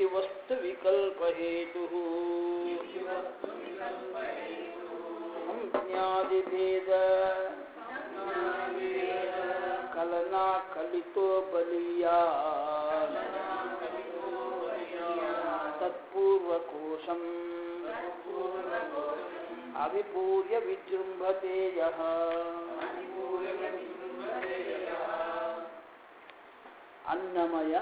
ಯುಕ್ತಿವಸ್ತು ವಿಕಲ್ಪ ಹೇತು ಸಂಜ್ಞಾದಿಭೇದ ಕಲನಾ ಕಲಿತೋ ಬಲಿಯಾ ತತ್ಪೂರ್ವಕೋಶಂ ಅವಿಪೂರ್ಯ ವಿಜೃಂಭತೆ ಯಃ ಅನ್ನಮಯ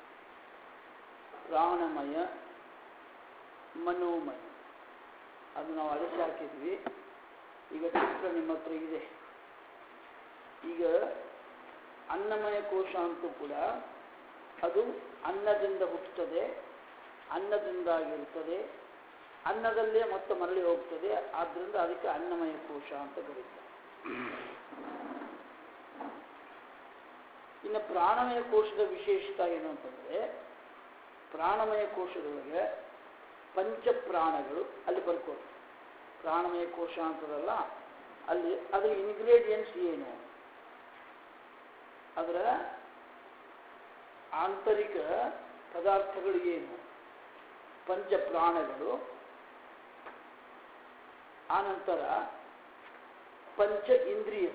ಪ್ರಾಣಮಯ ಮನೋಮಯ ಅದು ನಾವು ಅಳಿಸಿ ಹಾಕಿದ್ವಿ ಈಗ ಚಿತ್ರ ನಿಮ್ಮ ಹತ್ರ ಇದೆ ಈಗ ಅನ್ನಮಯ ಕೋಶ ಅಂತೂ ಕೂಡ ಅದು ಅನ್ನದಿಂದ ಹುಟ್ಟುತ್ತದೆ ಅನ್ನದಿಂದಾಗಿರುತ್ತದೆ ಅನ್ನದಲ್ಲೇ ಮತ್ತೆ ಮರಳಿ ಹೋಗ್ತದೆ ಆದ್ದರಿಂದ ಅದಕ್ಕೆ ಅನ್ನಮಯ ಕೋಶ ಅಂತ ಕರೀತಾರೆ ಇನ್ನು ಪ್ರಾಣಮಯ ಕೋಶದ ವಿಶೇಷತೆ ಏನು ಅಂತಂದರೆ ಪ್ರಾಣಮಯ ಕೋಶದೊಳಗೆ ಪಂಚಪ್ರಾಣಗಳು ಅಲ್ಲಿ ಬರ್ಕೊಳ್ಳಿ ಪ್ರಾಣಮಯ ಕೋಶ ಅಂತದಲ್ಲ ಅಲ್ಲಿ ಅದರ ಇಂಗ್ರೀಡಿಯೆಂಟ್ಸ್ ಏನು ಅದರ ಆಂತರಿಕ ಪದಾರ್ಥಗಳು ಏನು ಪಂಚಪ್ರಾಣಗಳು ಆನಂತರ ಪಂಚ ಇಂದ್ರಿಯ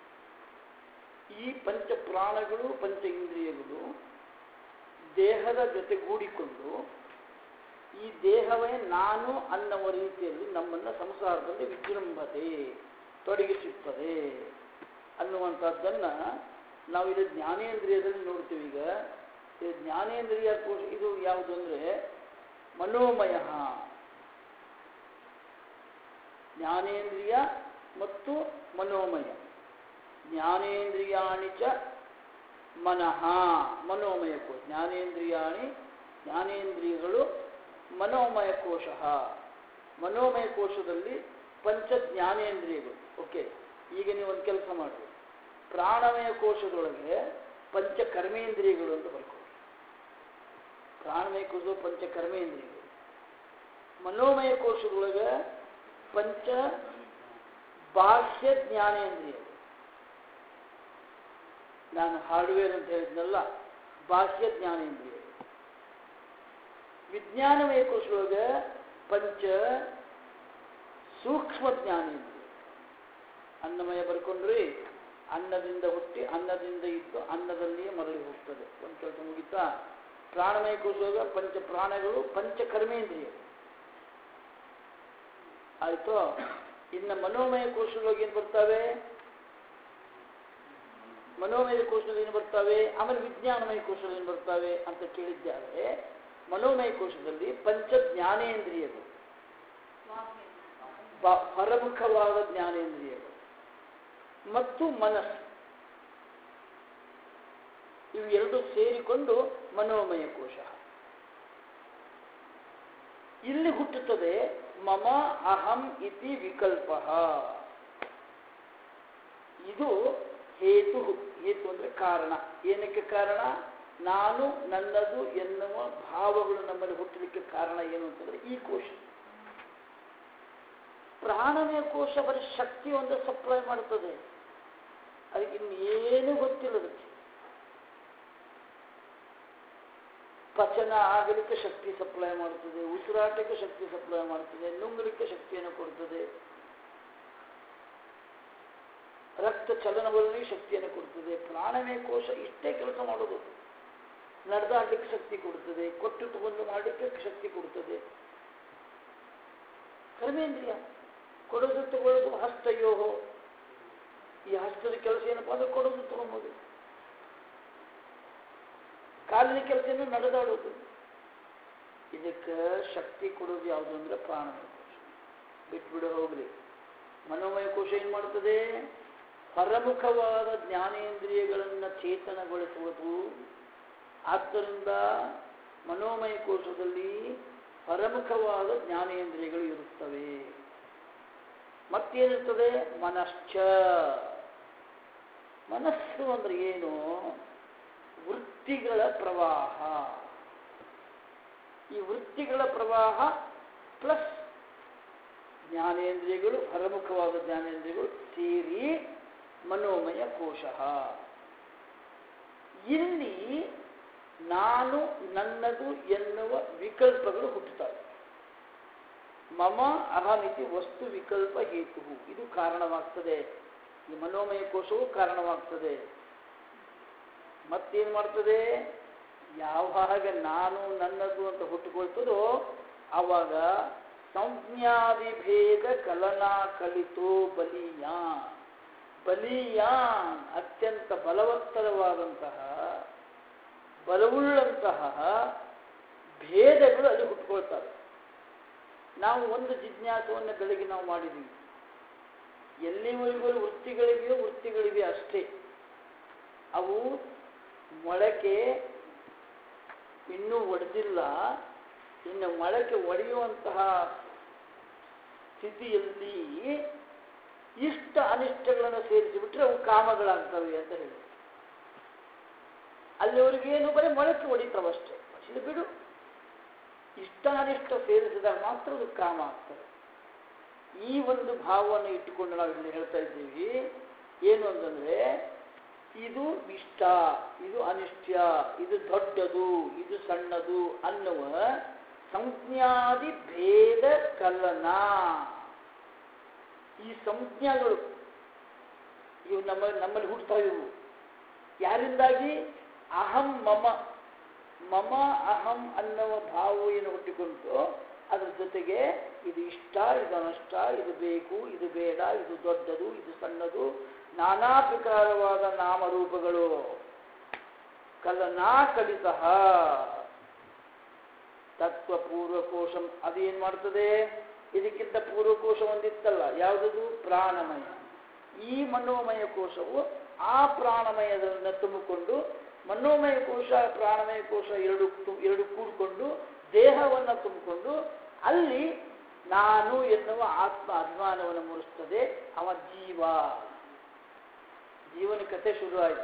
ಈ ಪಂಚ ಪ್ರಾಣಗಳು ಪಂಚ ಇಂದ್ರಿಯಗಳು ದೇಹದ ಜೊತೆಗೂಡಿಕೊಂಡು ಈ ದೇಹವೇ ನಾನು ಅನ್ನುವ ರೀತಿಯಲ್ಲಿ ನಮ್ಮನ್ನು ಸಂಸಾರದಲ್ಲಿ ವಿಜೃಂಭತೆ ತೊಡಗಿಸುತ್ತದೆ ಅನ್ನುವಂಥದ್ದನ್ನು ನಾವು ಇಲ್ಲಿ ಜ್ಞಾನೇಂದ್ರಿಯದಲ್ಲಿ ನೋಡ್ತೀವಿ ಈಗ ಇದು ಜ್ಞಾನೇಂದ್ರಿಯ ಕೋಶ ಇದು ಯಾವುದು ಅಂದರೆ ಮನೋಮಯ ಜ್ಞಾನೇಂದ್ರಿಯ ಮತ್ತು ಮನೋಮಯ ಜ್ಞಾನೇಂದ್ರಿಯಾಣಿ ಚ ಮನಃ ಮನೋಮಯ ಕೋಶ ಜ್ಞಾನೇಂದ್ರಿಯಾಣಿ ಜ್ಞಾನೇಂದ್ರಿಯಗಳು ಮನೋಮಯ ಕೋಶ ಮನೋಮಯ ಕೋಶದಲ್ಲಿ ಪಂಚ ಜ್ಞಾನೇಂದ್ರಿಯಗಳು ಓಕೆ ಈಗ ನೀವು ಒಂದು ಕೆಲಸ ಮಾಡಿ ಪ್ರಾಣಮಯ ಕೋಶದೊಳಗೆ ಪಂಚ ಕರ್ಮೇಂದ್ರಿಯಗಳು ಅಂತ ಬರ್ಕೊಳ್ಳಿ ಪ್ರಾಣಮಯ ಕೋಶ ಪಂಚ ಕರ್ಮೇಂದ್ರಿಯಗಳು ಮನೋಮಯ ಕೋಶದೊಳಗೆ ಪಂಚ ಬಾಹ್ಯ ಜ್ಞಾನೇಂದ್ರಿಯಗಳು ನಾನು ಹಾರ್ಡ್ವೇರ್ ಅಂತ ಹೇಳಿದ್ನಲ್ಲ ಬಾಹ್ಯ ಜ್ಞಾನೇಂದ್ರಿಯಗಳು ವಿಜ್ಞಾನಮಯ ಕೋಶದೊಳಗೆ ಪಂಚ ಸೂಕ್ಷ್ಮ ಜ್ಞಾನೇಂದ್ರಿಯ ಅನ್ನಮಯ ಬರ್ಕೊಂಡ್ರಿ ಅನ್ನದಿಂದ ಹುಟ್ಟಿ ಅನ್ನದಿಂದ ಇದ್ದು ಅನ್ನದಲ್ಲಿಯೇ ಮರಳಿ ಹೋಗ್ತದೆ ಒಂದು ಕೆಲಸ ಮುಗಿತಾ ಪ್ರಾಣಮಯ ಕೋಶದಾಗ ಪಂಚ ಪ್ರಾಣಗಳು ಪಂಚ ಕರ್ಮೇಂದ್ರಿಯ ಆಯ್ತು ಇನ್ನು ಮನೋಮಯ ಕೋಶದೊಳಗೆ ಏನು ಬರ್ತಾವೆ ಮನೋಮಯ ಕೋಶದಲ್ಲಿ ಏನು ಬರ್ತಾವೆ ಆಮೇಲೆ ವಿಜ್ಞಾನಮಯ ಕೋಶದಲ್ಲಿ ಏನು ಬರ್ತಾವೆ ಅಂತ ಕೇಳಿದ್ದಾರೆ ಮನೋಮಯ ಕೋಶದಲ್ಲಿ ಪಂಚ ಜ್ಞಾನೇಂದ್ರಿಯಗಳು ಬ- ಹೊರಮುಖವಾದ ಜ್ಞಾನೇಂದ್ರಿಯಗಳು ಮತ್ತು ಮನಸ್ಸು ಇವು ಎರಡು ಸೇರಿಕೊಂಡು ಮನೋಮಯ ಕೋಶ ಇಲ್ಲಿ ಹುಟ್ಟುತ್ತದೆ ಮಮ ಅಹಂ ಇತಿ ವಿಕಲ್ಪ ಇದು ಹೇತು ಹೇತು ಅಂದರೆ ಕಾರಣ ಏನಕ್ಕೆ ಕಾರಣ ನಾನು ನನ್ನದು ಎನ್ನುವ ಭಾವಗಳು ನಮ್ಮಲ್ಲಿ ಹುಟ್ಟಲಿಕ್ಕೆ ಕಾರಣ ಏನು ಅಂತಂದ್ರೆ ಈ ಕೋಶ ಪ್ರಾಣಮಯ ಕೋಶ ಬರೀ ಶಕ್ತಿ ಒಂದು ಸಪ್ಲೈ ಮಾಡ್ತದೆ ಅದಕ್ಕೆ ಇನ್ನೇನು ಗೊತ್ತಿಲ್ಲ ಅದಕ್ಕೆ ಪಚನ ಆಗಲಿಕ್ಕೆ ಶಕ್ತಿ ಸಪ್ಲೈ ಮಾಡ್ತದೆ ಉಸಿರಾಟಕ್ಕೆ ಶಕ್ತಿ ಸಪ್ಲೈ ಮಾಡ್ತದೆ ನುಂಗಲಿಕ್ಕೆ ಶಕ್ತಿಯನ್ನು ಕೊಡ್ತದೆ ರಕ್ತ ಚಲನವಲ್ಲಿ ಶಕ್ತಿಯನ್ನು ಕೊಡ್ತದೆ ಪ್ರಾಣಮಯ ಕೋಶ ಇಷ್ಟೇ ಕೆಲಸ ಮಾಡೋದು ನಡೆದಾಡ್ಲಿಕ್ಕೆ ಶಕ್ತಿ ಕೊಡ್ತದೆ ಕೊಟ್ಟು ತಗೊಂಡು ಮಾಡಲಿಕ್ಕೆ ಶಕ್ತಿ ಕೊಡ್ತದೆ ಕರ್ಮೇಂದ್ರಿಯ ಕೊಡೋದು ತಗೊಳ್ಳೋದು ಹಸ್ತಯೋಹೋ ಈ ಹಸ್ತದ ಕೆಲಸ ಏನಪ್ಪಾ ಅಂದ್ರೆ ಕೊಡೋದು ತಗೊಂಬೋದು ಕಾಲಿನ ಕೆಲಸ ಏನು ನಡೆದಾಡೋದು ಇದಕ್ಕೆ ಶಕ್ತಿ ಕೊಡೋದು ಯಾವುದು ಅಂದ್ರೆ ಪ್ರಾಣಮಯ ಕೋಶ ಬಿಟ್ಬಿಡು ಹೋಗ್ಲಿ ಮನೋಮಯ ಕೋಶ ಏನು ಮಾಡ್ತದೆ ಹೊರಮುಖವಾದ ಜ್ಞಾನೇಂದ್ರಿಯಗಳನ್ನು ಚೇತನಗೊಳಿಸುವುದು ಆದ್ದರಿಂದ ಮನೋಮಯ ಕೋಶದಲ್ಲಿ ಹೊರಮುಖವಾದ ಜ್ಞಾನೇಂದ್ರಿಯಗಳು ಇರುತ್ತವೆ ಮತ್ತೇನಿರ್ತದೆ ಮನಶ್ಚ ಮನಸ್ಸು ಅಂದ್ರೆ ಏನು ವೃತ್ತಿಗಳ ಪ್ರವಾಹ ಈ ವೃತ್ತಿಗಳ ಪ್ರವಾಹ ಪ್ಲಸ್ ಜ್ಞಾನೇಂದ್ರಿಯಗಳು ಹೊರಮುಖವಾದ ಜ್ಞಾನೇಂದ್ರಿಯಗಳು ಸೇರಿ ಮನೋಮಯ ಕೋಶ ಇಲ್ಲಿ ನಾನು ನನ್ನದು ಎನ್ನುವ ವಿಕಲ್ಪಗಳು ಹುಟ್ಟುತ್ತವೆ ಮಮ ಅಹಮಿತಿ ವಸ್ತು ವಿಕಲ್ಪ ಹೇತು ಇದು ಕಾರಣವಾಗ್ತದೆ ಈ ಮನೋಮಯ ಕೋಶವು ಕಾರಣವಾಗ್ತದೆ ಮತ್ತೇನು ಮಾಡ್ತದೆ ಯಾವಾಗ ನಾನು ನನ್ನದು ಅಂತ ಹುಟ್ಟುಕೊಳ್ತದೋ ಆವಾಗ ಸಂಜ್ಞಾವಿಭೇದ ಕಲನಾ ಕಲಿತೋ ಬಲಿಯಾನ್ ಬಲಿಯಾನ್ ಅತ್ಯಂತ ಬಲವತ್ತರವಾದಂತಹ ಬಲವುಳ್ಳಂತಹ ಭೇದಗಳು ಅಲ್ಲಿ ಹುಟ್ಟುಕೊಳ್ತವೆ ನಾವು ಒಂದು ಜಿಜ್ಞಾಸವನ್ನು ಬೆಳಗ್ಗೆ ನಾವು ಮಾಡಿದ್ದೀವಿ ಎಲ್ಲಿವರೆಗೂ ವೃತ್ತಿಗಳಿವೆಯೋ ವೃತ್ತಿಗಳಿವೆ ಅಷ್ಟೇ ಅವು ಮೊಳಕೆ ಇನ್ನೂ ಒಡೆದಿಲ್ಲ ಇನ್ನು ಮೊಳಕೆ ಒಡೆಯುವಂತಹ ಸ್ಥಿತಿಯಲ್ಲಿ ಇಷ್ಟ ಅನಿಷ್ಟಗಳನ್ನು ಸೇರಿಸಿಬಿಟ್ರೆ ಅವು ಕಾಮಗಳಾಗ್ತವೆ ಅಂತ ಹೇಳಿ ಅಲ್ಲಿವರೆಗೆ ಏನು ಬರೀ ಮೊಳಕೆ ಹೊಡಿತಾವಷ್ಟೇ ಇದು ಬಿಡು ಇಷ್ಟಾನಿಷ್ಟ ಸೇರಿಸಿದಾಗ ಮಾತ್ರ ಅದು ಕಾಮ ಆಗ್ತದೆ ಈ ಒಂದು ಭಾವವನ್ನು ಇಟ್ಟುಕೊಂಡು ನಾವು ಇಲ್ಲಿ ಹೇಳ್ತಾ ಇದ್ದೀವಿ ಏನು ಅಂತಂದ್ರೆ ಇದು ಇಷ್ಟ ಇದು ಅನಿಷ್ಟ್ಯ ಇದು ದೊಡ್ಡದು ಇದು ಸಣ್ಣದು ಅನ್ನುವ ಸಂಜ್ಞಾದಿ ಭೇದ ಕಲನ ಈ ಸಂಜ್ಞಾಗಳು ಇವು ನಮ್ಮ ನಮ್ಮಲ್ಲಿ ಹುಟ್ಟುತ್ತವೆ ಇವು ಯಾರಿಂದಾಗಿ ಅಹಂ ಮಮ ಮಮ ಅಹಂ ಅನ್ನುವ ಭಾವ ಏನು ಹುಟ್ಟಿಕೊಂಡು ಅದರ ಜೊತೆಗೆ ಇದು ಇಷ್ಟ ಇದು ಅನಷ್ಟ ಇದು ಬೇಕು ಇದು ಬೇಡ ಇದು ದೊಡ್ಡದು ಇದು ಸಣ್ಣದು ನಾನಾ ಪ್ರಕಾರವಾದ ನಾಮರೂಪಗಳು ಕಲನಾ ಕಲಿತಃ ತತ್ವ ಪೂರ್ವಕೋಶಂ ಅದೇನ್ ಮಾಡ್ತದೆ ಇದಕ್ಕಿಂತ ಪೂರ್ವಕೋಶ ಒಂದಿತ್ತಲ್ಲ ಯಾವುದದು ಪ್ರಾಣಮಯ ಈ ಮನೋಮಯ ಕೋಶವು ಆ ಪ್ರಾಣಮಯದನ್ನ ತುಂಬಿಕೊಂಡು ಮನೋಮಯ ಕೋಶ ಪ್ರಾಣಮಯ ಕೋಶ ಎರಡು ತು- ಎರಡು ಕೂಡಿಕೊಂಡು ದೇಹವನ್ನು ತುಂಬಿಕೊಂಡು ಅಲ್ಲಿ ನಾನು ಎನ್ನುವ ಆತ್ಮ ಅಭಿಮಾನವನ್ನು ಮೂಡಿಸ್ತದೆ ಅವ ಜೀವ ಜೀವನ ಕಥೆ ಶುರುವಾಯಿತು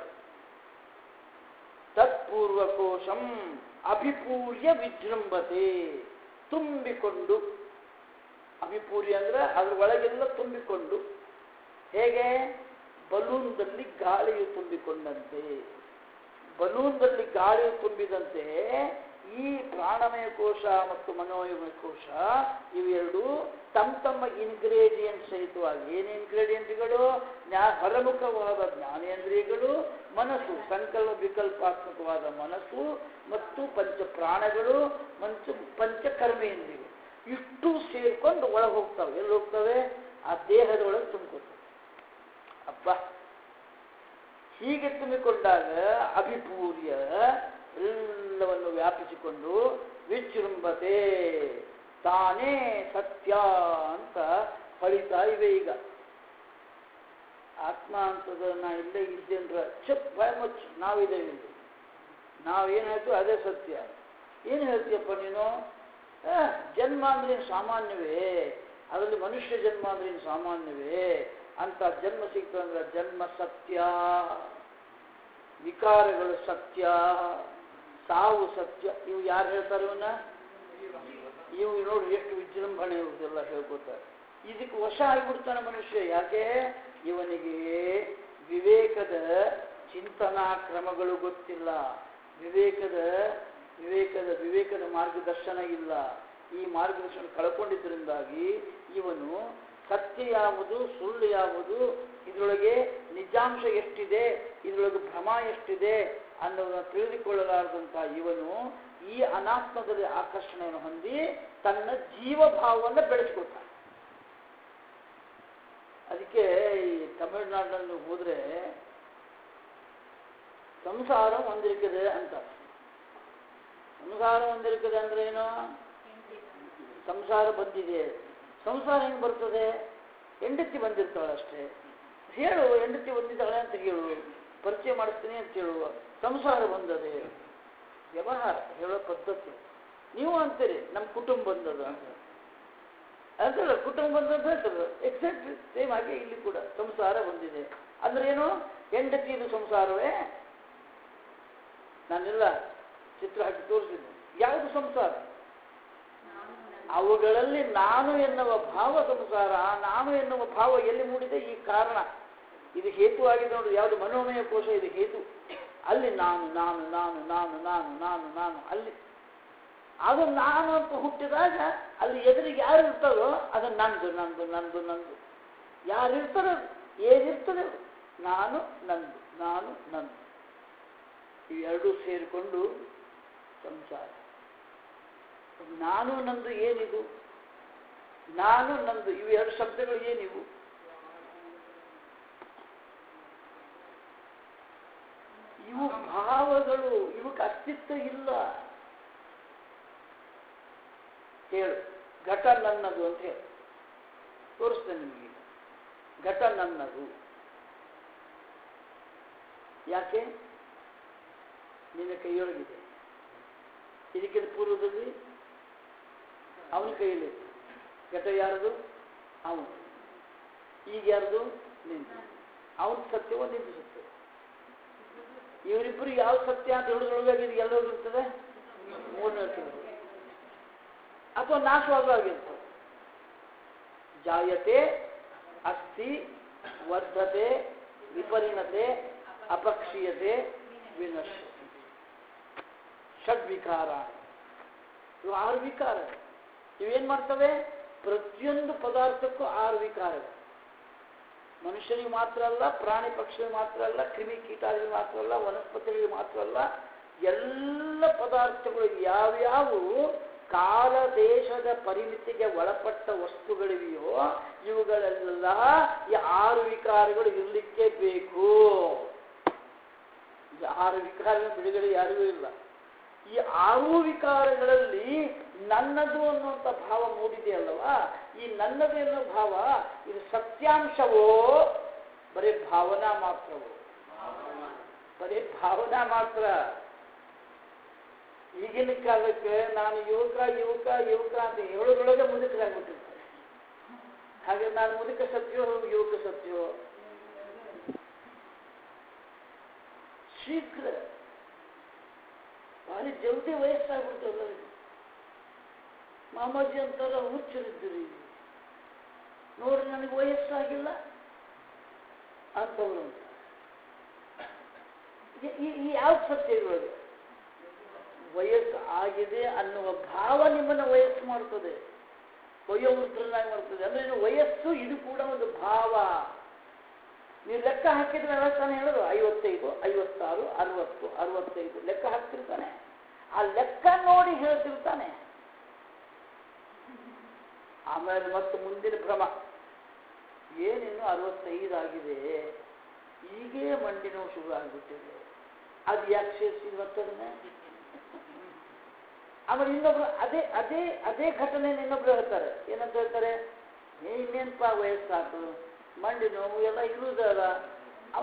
ತತ್ಪೂರ್ವಕೋಶಂ ಅಭಿಪೂರ್ಯ ವಿಜೃಂಭತೆ ತುಂಬಿಕೊಂಡು ಅಭಿಪೂರ್ಯ ಅಂದ್ರೆ ಅದ್ರ ಒಳಗೆಲ್ಲ ತುಂಬಿಕೊಂಡು ಹೇಗೆ ಬಲೂನ್ದಲ್ಲಿ ಗಾಳಿಯು ತುಂಬಿಕೊಂಡಂತೆ ಬಲೂನ್ದಲ್ಲಿ ಗಾಳಿಯು ತುಂಬಿದಂತೆ ಈ ಪ್ರಾಣಮಯ ಕೋಶ ಮತ್ತು ಮನೋಮಯ ಕೋಶ ಇವೆರಡು ತಮ್ಮ ತಮ್ಮ ಇನ್ಗ್ರೇಡಿಯಂಟ್ ಸಹಿತವಾಗಿ ಏನು ಇನ್ಗ್ರೇಡಿಯಂಟ್ಗಳು ಜ್ಞಾ ಹೊರಮುಖವಾದ ಜ್ಞಾನೇಂದ್ರಿಯಗಳು ಮನಸ್ಸು ಸಂಕಲ್ಪ ವಿಕಲ್ಪಾತ್ಮಕವಾದ ಮನಸ್ಸು ಮತ್ತು ಪಂಚ ಪ್ರಾಣಗಳು ಮತ್ತು ಪಂಚ ಕರ್ಮೇಂದ್ರಿಯಗಳು ಇಷ್ಟು ಸೇರ್ಕೊಂಡು ಒಳಗೆ ಹೋಗ್ತವೆ ಎಲ್ಲಿ ಹೋಗ್ತವೆ ಆ ದೇಹದೊಳಗೆ ತುಂಬಿಕೊಳ್ತವೆ ಅಬ್ಬಾ ಹೀಗೆ ತುಂಬಿಕೊಂಡಾಗ ಅಭಿಪೂರ್ಯ ಎಲ್ಲವನ್ನು ವ್ಯಾಪಿಸಿಕೊಂಡು ವಿಜೃಂಭತೆ ತಾನೇ ಸತ್ಯ ಅಂತ ಹೊಳಿತಾ ಇವೆ ಈಗ ಆತ್ಮ ಅಂತದ ನಾ ಇಲ್ಲೇ ಇದ್ದೇನ್ರ ಚಪ್ ಭಯ ಮುಚ್ಚ ನಾವಿದ್ದೇವೆ ಇಲ್ಲಿ ನಾವೇನು ಹೇಳ್ತೀವಿ ಅದೇ ಸತ್ಯ ಏನು ಹೇಳ್ತೀಯಪ್ಪ ನೀನು ಆ, ಜನ್ಮ ಅಂದ್ರೆ ಏನು ಸಾಮಾನ್ಯವೇ ಅದರಲ್ಲಿ ಮನುಷ್ಯ ಜನ್ಮ ಅಂದ್ರೆ ಏನು ಸಾಮಾನ್ಯವೇ ಅಂತ ಜನ್ಮ ಸಿಗ್ತದಂದ್ರೆ ಜನ್ಮ ಸತ್ಯ ವಿಕಾರಗಳು ಸತ್ಯ ಸಾವು ಸತ್ಯ ಇವು ಯಾರು ಹೇಳ್ತಾರೆ ಇವನ್ನ ಇವು ನೋಡಿ ಎಷ್ಟು ವಿಜೃಂಭಣೆ ಇವ್ರದೆಲ್ಲ ಹೇಳ್ಕೊತಾರೆ ಇದಕ್ಕೆ ವಶ ಆಗಿಬಿಡ್ತಾನೆ ಮನುಷ್ಯ ಯಾಕೆ ಇವನಿಗೆ ವಿವೇಕದ ಚಿಂತನಾ ಕ್ರಮಗಳು ಗೊತ್ತಿಲ್ಲ ವಿವೇಕದ ವಿವೇಕದ ವಿವೇಕದ ಮಾರ್ಗದರ್ಶನ ಇಲ್ಲ ಈ ಮಾರ್ಗದರ್ಶನ ಕಳ್ಕೊಂಡಿದ್ದರಿಂದಾಗಿ ಇವನು ಸತ್ಯ ಯಾವುದು ಸುಳ್ಳು ಯಾವುದು ಇದರೊಳಗೆ ನಿಜಾಂಶ ಎಷ್ಟಿದೆ ಇದರೊಳಗೆ ಭ್ರಮ ಎಷ್ಟಿದೆ ಅನ್ನೋದನ್ನು ತಿಳಿದುಕೊಳ್ಳಲಾರದಂಥ ಇವನು ಈ ಅನಾತ್ಮದಲ್ಲಿ ಆಕರ್ಷಣೆಯನ್ನು ಹೊಂದಿ ತನ್ನ ಜೀವಭಾವವನ್ನು ಬೆಳೆಸ್ಕೊಳ್ತಾನೆ ಅದಕ್ಕೆ ಈ ತಮಿಳುನಾಡಿನಲ್ಲಿ ಹೋದ್ರೆ ಸಂಸಾರ ಒಂದಿರುತ್ತದೆ ಅಂತ ಸಂಸಾರ ಒಂದಿರುತ್ತದೆ ಅಂದ್ರೆ ಏನು ಸಂಸಾರ ಬಂದಿದೆ ಸಂಸಾರ ಹೆಂಗೆ ಬರ್ತದೆ ಹೆಂಡತಿ ಬಂದಿರ್ತಾಳೆ ಅಷ್ಟೇ ಹೇಳು ಹೆಂಡತಿ ಬಂದಿದ್ದಾಳೆ ಅಂತ ಹೇಳು ಪರಿಚಯ ಮಾಡಿಸ್ತೀನಿ ಅಂತ ಹೇಳು ಸಂಸಾರ ಬಂದದೆ ವ್ಯವಹಾರ ಹೇಳೋ ಪದ್ಧತಿ ನೀವು ಅಂತೀರಿ ನಮ್ಮ ಕುಟುಂಬ ಬಂದದ ಅಂತ ಅಂತಲ್ಲ ಕುಟುಂಬ ಬಂದ ಅಂತ ಹೇಳ್ತಾರೆ ಎಕ್ಸಾಕ್ಟ್ ಸೇಮ್ ಹಾಗೆ ಇಲ್ಲಿ ಕೂಡ ಸಂಸಾರ ಬಂದಿದೆ ಅಂದ್ರೆ ಏನು ಹೆಂಡತಿ ಇದು ಸಂಸಾರವೇ ನಾನೆಲ್ಲ ಚಿತ್ರ ಹಾಕಿ ತೋರಿಸಿದ್ದೆ ಯಾವುದು ಸಂಸಾರ ಅವುಗಳಲ್ಲಿ ನಾನು ಎನ್ನುವ ಭಾವ ಸಂಸಾರ ಆ ನಾನು ಎನ್ನುವ ಭಾವ ಎಲ್ಲಿ ಮೂಡಿದೆ ಈ ಕಾರಣ ಇದು ಹೇತು ಆಗಿದೆ ನೋಡಿ ಯಾವುದು ಮನೋಮಯ ಕೋಶ ಇದು ಹೇತು ಅಲ್ಲಿ ನಾನು ನಾನು ನಾನು ನಾನು ನಾನು ನಾನು ನಾನು ಅಲ್ಲಿ ಅದು ನಾನು ಅಂತ ಹುಟ್ಟಿದಾಗ ಅಲ್ಲಿ ಎದುರಿಗೆ ಯಾರು ಇರ್ತಾರೋ ಅದು ನಂದು ನಂದು ನಂದು ನಂದು ಯಾರು ಇರ್ತಾರೋ ಏನಿರ್ತದೆ ಅದು ನಾನು ನಂದು ನಾನು ನಂದು ಇವೆರಡೂ ಸೇರಿಕೊಂಡು ಸಂಸಾರ ನಾನು ನಂದು ಏನಿದು ನಾನು ನಂದು ಇವು ಎರಡು ಶಬ್ದಗಳು ಏನಿವು ಇವು ಭಾವಗಳು ಇವಕ್ಕೆ ಅಸ್ತಿತ್ವ ಇಲ್ಲ ಹೇಳು ಘಟ ನನ್ನದು ಅಂತ ಹೇಳು ತೋರಿಸ್ತೇನೆ ನಿಮಗೆ ಘಟ ನನ್ನದು ಯಾಕೆ ನಿನ್ನ ಕೈಯೊಳಗಿದೆ ಇದಕ್ಕಿಂತ ಪೂರ್ವದಲ್ಲಿ ಅವನ ಕೈಯಲ್ಲಿ ಘಟ ಯಾರದು ಅವನು ಈಗ ಯಾರದು ನಿಂದು ಅವನ ಸತ್ಯವೋ ನಿಂದು ಸತ್ಯ ಇವರಿಬ್ಬರು ಯಾವ ಸತ್ಯ ಅಂತ ಹೇಳೋದ್ರೊಳಗಾಗಿ ಇದು ಎಲ್ಲರೂ ಇರ್ತದೆ ಮೂರನೇ ತಿಂಗಳು ಅಥವಾ ನಾಶವಾಗಲಾಗಿರ್ತದೆ ಜಾಯತೆ ಅಸ್ಥಿ ವರ್ಧತೆ ವಿಪರಿಣತೆ ಅಪಕ್ಷೀಯತೆ ವಿನಶ್ಯತೆ ಷಡ್ವಿಕಾರ ಇವು ಆರು ವಿಕಾರ ಇವೇನ್ ಮಾಡ್ತವೆ ಪ್ರತಿಯೊಂದು ಪದಾರ್ಥಕ್ಕೂ ಆರು ವಿಕಾರಗಳು ಮನುಷ್ಯರಿಗೆ ಮಾತ್ರ ಅಲ್ಲ ಪ್ರಾಣಿ ಪಕ್ಷಿಗಳಿಗೆ ಮಾತ್ರ ಅಲ್ಲ ಕ್ರಿಮಿ ಕೀಟಾದಿಗಳಿಗೆ ಮಾತ್ರ ಅಲ್ಲ ವನಸ್ಪತಿಗಳಿಗೆ ಮಾತ್ರ ಅಲ್ಲ ಎಲ್ಲ ಪದಾರ್ಥಗಳು ಯಾವ್ಯಾವು ಕಾಲ ದೇಶದ ಪರಿಮಿತಿಗೆ ಒಳಪಟ್ಟ ವಸ್ತುಗಳಿವೆಯೋ ಇವುಗಳೆಲ್ಲ ಈ ಆರು ವಿಕಾರಗಳು ಇರಲಿಕ್ಕೆ ಬೇಕು ಈ ಆರು ವಿಕಾರಗಳ ಬಿಡುಗಡೆ ಯಾರಿಗೂ ಇಲ್ಲ ಈ ಆರು ವಿಕಾರಗಳಲ್ಲಿ ನನ್ನದು ಅನ್ನುವಂಥ ಭಾವ ಮೂಡಿದೆಯಲ್ಲವಾ ಈ ನನ್ನದು ಅನ್ನೋ ಭಾವ ಇದು ಸತ್ಯಾಂಶವೋ ಬರೀ ಭಾವನಾ ಮಾತ್ರವೋ ಬರೀ ಭಾವನಾ ಮಾತ್ರ ಈಗಿನ ಕಾಲಕ್ಕೆ ನಾನು ಯುವಕ ಯುವಕ ಯುವಕ ಅಂತ ಹೇಳೋದ್ರೊಳಗೆ ಮುದುಕರಾಗ್ಬಿಟ್ಟಿರ್ತಾರೆ ಹಾಗೆ ನಾನು ಮುದುಕ ಸತ್ಯವೋ ಯುವಕ ಸತ್ಯವೋ ಶೀಘ್ರ ಭಾರಿ ಜಲ್ದಿ ವಯಸ್ಸಾಗ್ಬಿಡ್ತು ಎಲ್ಲರಿಗೂ ಮಾಮಾಜಿ ಅಂತಾರ ಹುಚ್ಚರಿದ್ದೀರಿ ನೋಡ್ರಿ ನನಗೆ ವಯಸ್ಸಾಗಿಲ್ಲ ಅಂತವ್ರು ಅಂತ ಈ- ಈ- ಈ ಯಾವ ಸತ್ಯ ಇರೋದು ವಯಸ್ಸು ಆಗಿದೆ ಅನ್ನುವ ಭಾವ ನಿಮ್ಮನ್ನು ವಯಸ್ಸು ಮಾಡ್ತದೆ ವಯೋವೃದ್ಧರನ್ನಾಗಿ ಮಾಡ್ತದೆ ಅಂದ್ರೆ ಇದು ವಯಸ್ಸು ಇದು ಕೂಡ ಒಂದು ಭಾವ ನೀವು ಲೆಕ್ಕ ಹಾಕಿದ್ರೆ ತಾನೇ ಹೇಳೋದು ಐವತ್ತೈದು ಐವತ್ತಾರು ಅರವತ್ತು ಅರವತ್ತೈದು ಲೆಕ್ಕ ಹಾಕ್ತಿರ್ತಾನೆ ಆ ಲೆಕ್ಕ ನೋಡಿ ಹೇಳ್ತಿರ್ತಾನೆ ಆಮೇಲೆ ಮತ್ತೆ ಮುಂದಿನ ಭ್ರಮ ಏನಿನ್ನು ಅರವತ್ತೈದು ಆಗಿದೆ ಈಗೇ ಮಂಡಿ ನೋವು ಶುರು ಆಗಿಬಿಟ್ಟಿದೆ ಅದು ಯಾಕೆ ಸೇರಿಸಿ ಒತ್ತಡನೆ ಆಮೇಲೆ ಇನ್ನೊಬ್ರು ಅದೇ ಅದೇ ಅದೇ ಘಟನೆ ಇನ್ನೊಬ್ರು ಹೇಳ್ತಾರೆ ಏನಂತ ಹೇಳ್ತಾರೆ ಏ ಇನ್ನೇನಪ್ಪ ವಯಸ್ಸಾತು ಮಂಡಿ ನೋವು ಎಲ್ಲ ಇರುವುದಲ್ಲ ಅವ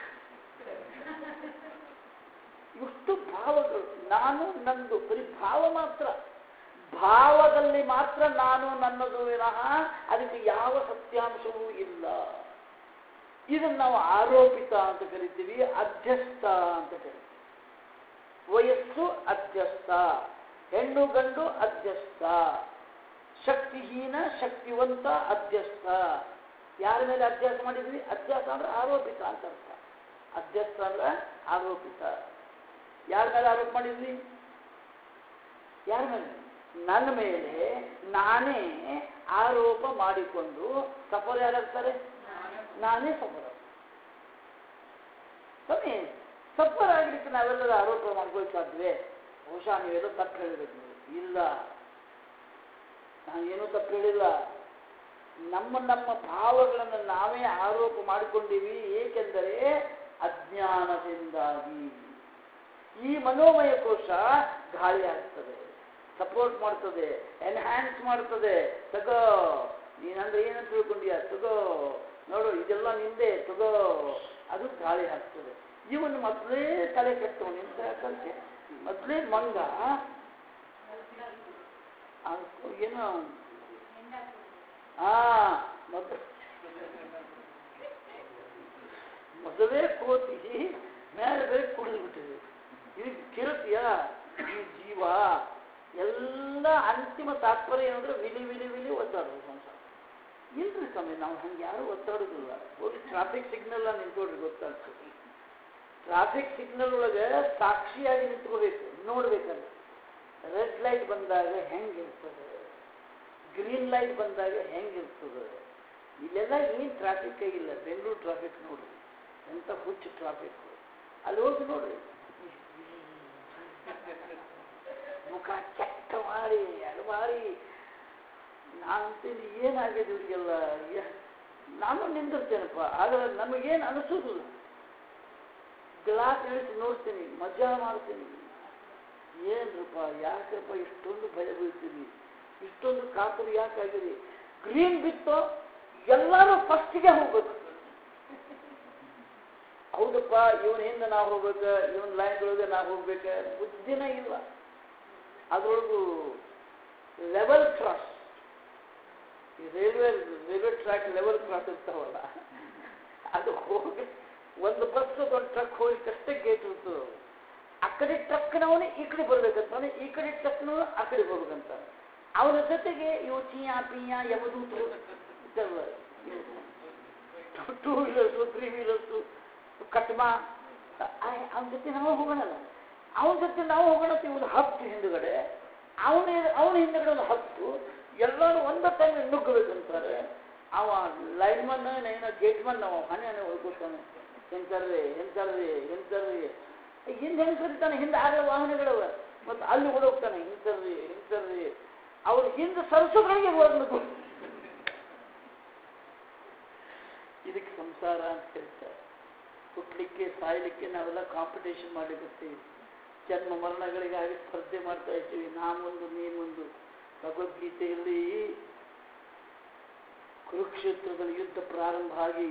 ಇಷ್ಟು ಭಾವಗಳು ನಾನು ನಂದು ಬರೀ ಭಾವ ಮಾತ್ರ ಭಾವದಲ್ಲಿ ಮಾತ್ರ ನಾನು ನನ್ನದು ವಿನಃ ಅದಕ್ಕೆ ಯಾವ ಸತ್ಯಾಂಶವೂ ಇಲ್ಲ ಇದನ್ನು ನಾವು ಆರೋಪಿತ ಅಂತ ಕರಿತೀವಿ ಅಧ್ಯಸ್ಥ ಅಂತ ಕರಿತೀವಿ ವಯಸ್ಸು ಅಧ್ಯಸ್ಥ ಹೆಣ್ಣು ಗಂಡು ಅಧ್ಯಸ್ಥ ಶಕ್ತಿಹೀನ ಶಕ್ತಿವಂತ ಅಧ್ಯಸ್ಥ ಯಾರ ಮೇಲೆ ಅಧ್ಯಾಸ ಮಾಡಿದ್ವಿ ಅಧ್ಯಾಸ ಅಂದ್ರೆ ಆರೋಪಿತ ಅಂತ ಅರ್ಥ ಅಧ್ಯಸ್ಥ ಅಂದ್ರೆ ಆರೋಪಿತ ಯಾರ ಮೇಲೆ ಆರೋಪ ಮಾಡಿದ್ವಿ ಯಾರ ಮೇಲೆ ನನ್ನ ಮೇಲೆ ನಾನೇ ಆರೋಪ ಮಾಡಿಕೊಂಡು ಸಫರ್ ಯಾರಾಗ್ತಾರೆ ನಾನೇ ಸಫರ್ ಸ್ವಾಮಿ ಸಫರ್ ಆಗ್ಲಿಕ್ಕೆ ನಾವೆಲ್ಲರೂ ಆರೋಪ ಮಾಡ್ಕೊಳ್ತಾದ್ವಿ ಬಹುಶಃ ನೀವೆಲ್ಲ ತಪ್ಪು ಹೇಳಿಬೇಕು ನೀವು ಇಲ್ಲ ನಾನು ಏನೂ ತಪ್ಪು ಹೇಳಿಲ್ಲ ನಮ್ಮ ನಮ್ಮ ಭಾವಗಳನ್ನು ನಾವೇ ಆರೋಪ ಮಾಡಿಕೊಂಡಿವಿ ಏಕೆಂದರೆ ಅಜ್ಞಾನದಿಂದಾಗಿ ಈ ಮನೋಮಯ ಕೋಶ ಗಾಳಿ ಆಗ್ತದೆ ಸಪೋರ್ಟ್ ಮಾಡ್ತದೆ ಎನ್ಹ್ಯಾನ್ಸ್ ಮಾಡ್ತದೆ ತಗೋ ನೀನಂದ್ರೆ ಏನಂತ ತಿಳ್ಕೊಂಡಿಯ ತಗೋ ನೋಡು ಇದೆಲ್ಲ ನಿಂದೆ ತಗೋ ಅದು ಗಾಳಿ ಹಾಕ್ತದೆ ಇವನು ಮೊದಲೇ ತಲೆ ಕೆಟ್ಟವನು ಎಂತ ಯಾಕಂತೆ ಮೊದಲೇ ಮಂಗ ಅವ್ನು ಏನೋ ಆ ಮೊದ ಮೊದಲೇ ಕೋತಿ ಮೇಲೆ ಬೇರೆ ಕುಡಿದು ಬಿಟ್ಟಿದೆ ಇದು ಕಿರುತಿಯ ಈ ಜೀವ ಎಲ್ಲ ಅಂತಿಮ ತಾತ್ಪರ್ಯ ಏನಂದ್ರೆ ವಿಲಿ ವಿಲಿ ವಿಲಿ ಒದ್ದಾಡೋದು ಸಂಸಾರ ಇಲ್ರಿ ಸ್ವಾಮಿ ನಾವು ಹಂಗೆ ಯಾರು ಒದ್ದಾಡೋದಿಲ್ಲ ಹೋಗಿ ಟ್ರಾಫಿಕ್ ಸಿಗ್ನಲ್ ನಿಂತೋಡ್ರಿ ಗೊತ್ತಾಗ್ತದೆ ಟ್ರಾಫಿಕ್ ಸಿಗ್ನಲ್ ಒಳಗೆ ಸಾಕ್ಷಿಯಾಗಿ ನಿಂತ್ಕೋಬೇಕು ನೋಡ್ಬೇಕಲ್ಲ ರೆಡ್ ಲೈಟ್ ಬಂದಾಗ ಹೆಂಗಿರ್ತದೆ ಗ್ರೀನ್ ಲೈಟ್ ಬಂದಾಗ ಹೆಂಗಿರ್ತದೆ ಇಲ್ಲೆಲ್ಲ ಏನು ಟ್ರಾಫಿಕ್ ಆಗಿಲ್ಲ ಬೆಂಗಳೂರು ಟ್ರಾಫಿಕ್ ನೋಡ್ರಿ ಎಂಥ ಹುಚ್ಚು ಟ್ರಾಫಿಕ್ ಅಲ್ಲಿ ಹೋಗಿ ನೋಡ್ರಿ ಮುಖ ಕೆಟ್ಟ ಮಾಡಿ ಅದು ಮಾಡಿ ನಾನು ಅಂತೀನಿ ಏನಾಗಿದೆ ಇವರಿಗೆಲ್ಲ ಯ- ನಾನು ನಿಂದಿರ್ತೇನಪ್ಪ ಆದರೆ ನಮಗೇನು ಅನಿಸೋದಿಲ್ಲ ಗ್ಲಾಸ್ ಇಳಿಸಿ ನೋಡ್ತೀನಿ ಮಜಾ ಮಾಡ್ತೀನಿ ಏನ್ರಪ್ಪ ಯಾಕಪ್ಪ ಇಷ್ಟೊಂದು ಭಯ ಬೀಳ್ತೀವಿ ಇಷ್ಟೊಂದು ಕಾತುರಿ ಯಾಕಾಗಿದೆ ಗ್ರೀನ್ ಬಿತ್ತೋ ಎಲ್ಲರೂ ಫಸ್ಟಿಗೆ ಹೋಗ್ಬೇಕು ಹೌದಪ್ಪ ಇವನ್ ಹಿಂದೆ ನಾವು ಹೋಗ್ಬೇಕು ಇವನ್ ಲೈನ್ದೊಳಗೆ ನಾವು ಹೋಗ್ಬೇಕು ಬುದ್ಧಿನೇ ಇಲ್ಲ ಅದ್ರೊಳಗು ಲೆವೆಲ್ ಕ್ರಾಸ್ ಈ railway railway track level cross ಇರ್ತಾವಲ್ಲ ಅದು ಹೋಗಿ ಒಂದು ಬಸ್ ಒಂದು ಟ್ರಕ್ ಹೋಗಿದ್ದಷ್ಟೇ ಗೇಟ್ ಇರ್ತದೆ ಆ ಕಡೆ ಟ್ರಕ್ನವನು ಈ ಕಡೆ ಬರ್ಬೇಕಂತಾನೆ ಈ ಕಡೆ ಟ್ರಕ್ನವನು ಆ ಕಡೆ ಬರ್ಬೇಕಂತ ಅವನ ಜೊತೆಗೆ ಇವು ಚಿಯಾ ಪಿಯಾ ಯಮದೂತರು ಇದ್ದಲ್ಲ ಟೂ ವೀಲರ್ಸು ತ್ರೀ ವೀಲರ್ಸು ಕಟ್ಮಾ ಅವನ ಜೊತೆ ನಾವು ಹೋಗೋಣಲ್ಲ ಅವನ ಜೊತೆ ನಾವು ಹೋಗೋಣ ಅಂತ ಒಂದು ಹತ್ತು ಹಿಂದುಗಡೆ ಅವನ ಅವನ ಹಿಂದುಗಡೆ ಒಂದು ಹತ್ತು ಎಲ್ಲರೂ ಒಂದ ಟೈಮ್ ನುಗ್ಗಬೇಕಂತಾರೆ ಅವ ಲೈನ್ಮನ್ ಏನೋ ಗೇಟ್ಮನ್ ನಾವು ಹಣೆ ಹಣೆ ಹೋಗ್ಕೊತಾನೆ ಹೆಂಗ್ತಾರ್ರಿ ಹೆಂಗ್ತಾರ್ರಿ ಹೆಂಗ್ತಾರ್ರಿ ಹಿಂದೆ ಹೆಂಗ್ ಕರಿತಾನೆ ಹಿಂದೆ ಆಗಲೇ ವಾಹನಗಳವ ಮತ್ತು ಅಲ್ಲಿ ಓಡೋಗ್ತಾನೆ ಹಿಂಗ್ತಾರ್ರಿ ಹಿಂಗ್ತಾರ್ರಿ ಅವ್ರು ಹಿಂದೆ ಸರಸಗಳಿಗೆ ಓದ್ಬೇಕು ಇದಕ್ಕೆ ಸಂಸಾರ ಅಂತ ಹೇಳ್ತಾರೆ ಹುಟ್ಟಲಿಕ್ಕೆ ಸಾಯಲಿಕ್ಕೆ ನಾವೆಲ್ಲ ಕಾಂಪಿಟೇಷನ್ ಮಾಡಿಬಿಡ್ತೀವಿ ಜನ್ಮ ಮರಣಗಳಿಗಾಗಿ ಸ್ಪರ್ಧೆ ಮಾಡ್ತಾ ಇರ್ತೀವಿ ನಾ ಮುಂದು ನೀ ಮುಂದು ಭಗವದ್ಗೀತೆಯಲ್ಲಿ ಕುರುಕ್ಷೇತ್ರದಲ್ಲಿ ಯುದ್ಧ ಪ್ರಾರಂಭ ಆಗಿ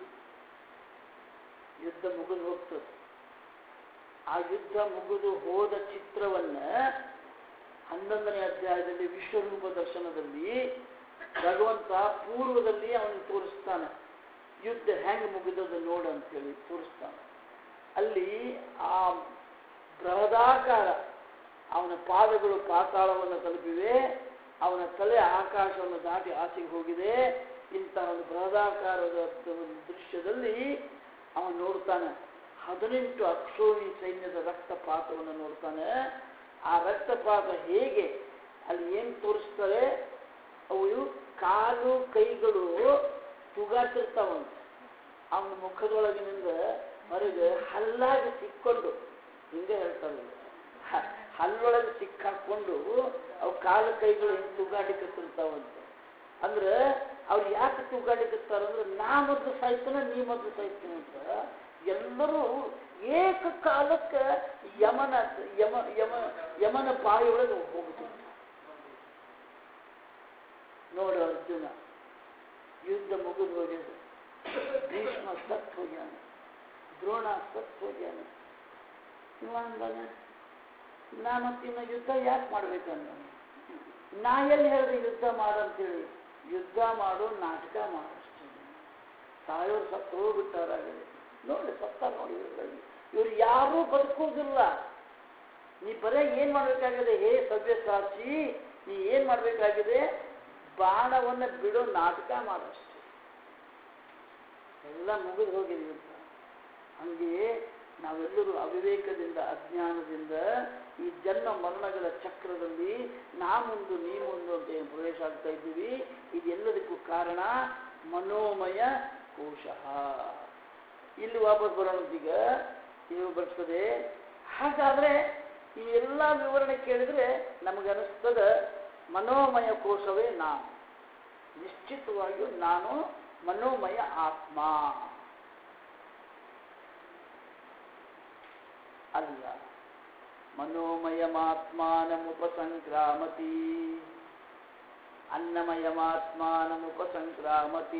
ಯುದ್ಧ ಮುಗಿದು ಹೋಗ್ತದೆ ಆ ಯುದ್ಧ ಮುಗಿದು ಹೋದ ಚಿತ್ರವನ್ನ ಹನ್ನೊಂದನೇ ಅಧ್ಯಾಯದಲ್ಲಿ ವಿಶ್ವರೂಪ ದರ್ಶನದಲ್ಲಿ ಭಗವಂತ ಪೂರ್ವದಲ್ಲಿ ಅವನಿಗೆ ತೋರಿಸ್ತಾನೆ ಯುದ್ಧ ಹೆಂಗೆ ಮುಗಿದದ ನೋಡು ಅಂತೇಳಿ ತೋರಿಸ್ತಾನೆ ಅಲ್ಲಿ ಆ ಬೃಹದಾಕಾರ ಅವನ ಪಾದಗಳು ಪಾತಾಳವನ್ನು ತಲುಪಿವೆ ಅವನ ತಲೆ ಆಕಾಶವನ್ನು ದಾಟಿ ಆಚೆಗೆ ಹೋಗಿದೆ ಇಂತಹ ಒಂದು ಬೃಹದಾಕಾರದ ಒಂದು ದೃಶ್ಯದಲ್ಲಿ ಅವನು ನೋಡ್ತಾನೆ ಹದಿನೆಂಟು ಅಕ್ಷೋಣಿ ಸೈನ್ಯದ ರಕ್ತಪಾತವನ್ನು ನೋಡ್ತಾನೆ ಆ ರಕ್ತಪಾತ ಹೇಗೆ ಅಲ್ಲಿ ಏನು ತೋರಿಸ್ತಾರೆ ಅವು ಕಾಲು ಕೈಗಳು ತೂಗಾಡ್ತಿರ್ತಾವಂತೆ ಅವನ ಮುಖದೊಳಗಿನಿಂದ ಹೊರಗೆ ಹಲ್ಲಾಗಿ ಸಿಕ್ಕೊಂಡು ಹಿಂಗೆ ಹೇಳ್ತಾರೆ ಹ- ಹಲ್ಲೊಳಗೆ ಸಿಕ್ಕಾಕೊಂಡು ಅವು ಕಾಲು ಕೈಗಳು ಹಿಂಗೆ ತೂಗಾಡಿಕತ್ತಿರ್ತಾವಂತೆ ಅಂದ್ರೆ ಅವ್ರು ಯಾಕೆ ತೂಗಾಡಿಕತ್ತಾರಂದ್ರೆ ನಾ ಮೊದಲು ಸಾಯ್ತಾನೆ ನೀ ಮೊದಲು ಸಾಯ್ತೀನಿ ಅಂತ ಎಲ್ಲರೂ ಏಕಕಾಲಕ್ಕೆ ಯಮನ ಯಮ ಯಮ ಯಮನ ಬಾಯಿಯೊಳಗೆ ಹೋಗ್ತಿದ್ರು ನೋಡು ಅರ್ಜುನ ಯುದ್ಧ ಮುಗಿದು ಹೋಗಿದೆ ಭೀಷ್ಮ ಸತ್ ಹೋಗ್ಯಾನ ದ್ರೋಣ ಸತ್ ಹೋಗ್ಯಾನ ಇವ ಅಂದಾನೆ ನಾ ಮತ್ತಿನ್ನ ಯುದ್ಧ ಯಾಕೆ ಮಾಡ್ಬೇಕಂದ ನಾ ಎಲ್ಲಿ ಹೇಳಿದೆ ಯುದ್ಧ ಮಾಡಂತೇಳಿ ಯುದ್ಧ ಮಾಡು ನಾಟಕ ಮಾಡಷ್ಟೇ ಸಾಯೋರು ಸತ್ತು ಹೋಗ್ಬಿಟ್ಟಾರಾಗಲಿ ನೋಡಿ ಸತ್ತ ನೋಡಿ ಇವ್ರಲ್ಲಿ. ಇವ್ರು ಯಾರೂ ಬದುಕುವುದಿಲ್ಲ ನೀ ಬರೇ ಏನ್ ಮಾಡ್ಬೇಕಾಗಿದೆ ಹೇ ಸಭ್ಯ ಸಾಕ್ಷಿ ನೀ ಏನ್ ಮಾಡ್ಬೇಕಾಗಿದೆ ಬಾಣವನ್ನು ಬಿಡೋ ನಾಟಕ ಮಾಡಷ್ಟೇ ಎಲ್ಲ ಮುಗಿದು ಹೋಗಿದೆ ಯುದ್ಧ ಹಂಗೆಯೇ ನಾವೆಲ್ಲರೂ ಅವಿವೇಕದಿಂದ ಅಜ್ಞಾನದಿಂದ ಈ ಜನ್ಮ ಮರಣಗಳ ಚಕ್ರದಲ್ಲಿ ನಾ ಮುಂದು ನೀ ಮುಂದು ಅಂತ ಏನು ಪ್ರವೇಶ ಆಗ್ತಾ ಇದ್ದೀವಿ ಇದೆಲ್ಲದಕ್ಕೂ ಕಾರಣ ಮನೋಮಯ ಕೋಶ ಇಲ್ಲಿ ವಾಪಸ್ ಬರೋಣಂತೀಗ ನೀವು ಬರ್ತದೆ ಹಾಗಾದ್ರೆ ಈ ಎಲ್ಲ ವಿವರಣೆ ಕೇಳಿದ್ರೆ ನಮಗನಿಸ್ತದ ಮನೋಮಯ ಕೋಶವೇ ನಾನು ನಿಶ್ಚಿತವಾಗಿಯೂ ನಾನು ಮನೋಮಯ ಆತ್ಮ ಅಲ್ಲ ಮನೋಮಯಮಾತ್ಮಾನಮುಪಸಂಕ್ರಾಮತಿ ಅನ್ನಮಯಮಾತ್ಮಾನಮುಪಸಂಕ್ರಾಮತಿ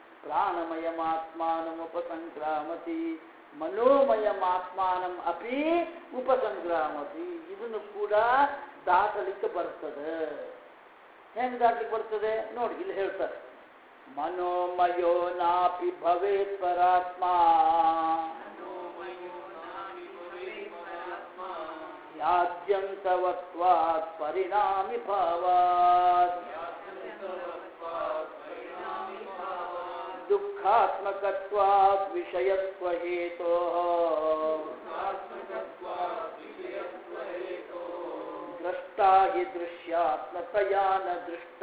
ಪ್ರಾಣಮಯಮಾತ್ಮಾನಮುಪಸಂಕ್ರಾಮತಿ ಮನೋಮಯಮಾತ್ಮಾನಂ ಅಪಿ ಉಪಸಂಕ್ರಾಮತಿ ಇದನ್ನು ಕೂಡ ದಾಟಲಿಕ್ಕೆ ಬರ್ತದೆ ಹೆಂಗ್ ದಾಟಲಿಕ್ಕೆ ಬರ್ತದೆ ನೋಡಿ ಇಲ್ಲಿ ಹೇಳ್ತಾರೆ ಮನೋಮಯೋ ನಾಪಿ ಭವೇತ್ ಪರಾತ್ಮ ಯಾದ್ಯಂತವತ್ವಾತ್ ಪರಿಣಾಮಿ ಭಾವಾತ್ ದುಃಖ ದುಃಖಾತ್ಮಕತ್ವಾತ್ ವಿಷಯತ್ವ ಹೇತೋ ದ್ರಷ್ಟಾ ಹಿ ದೃಶ್ಯಾತ್ಮತಯಾ ನ ದೃಷ್ಟ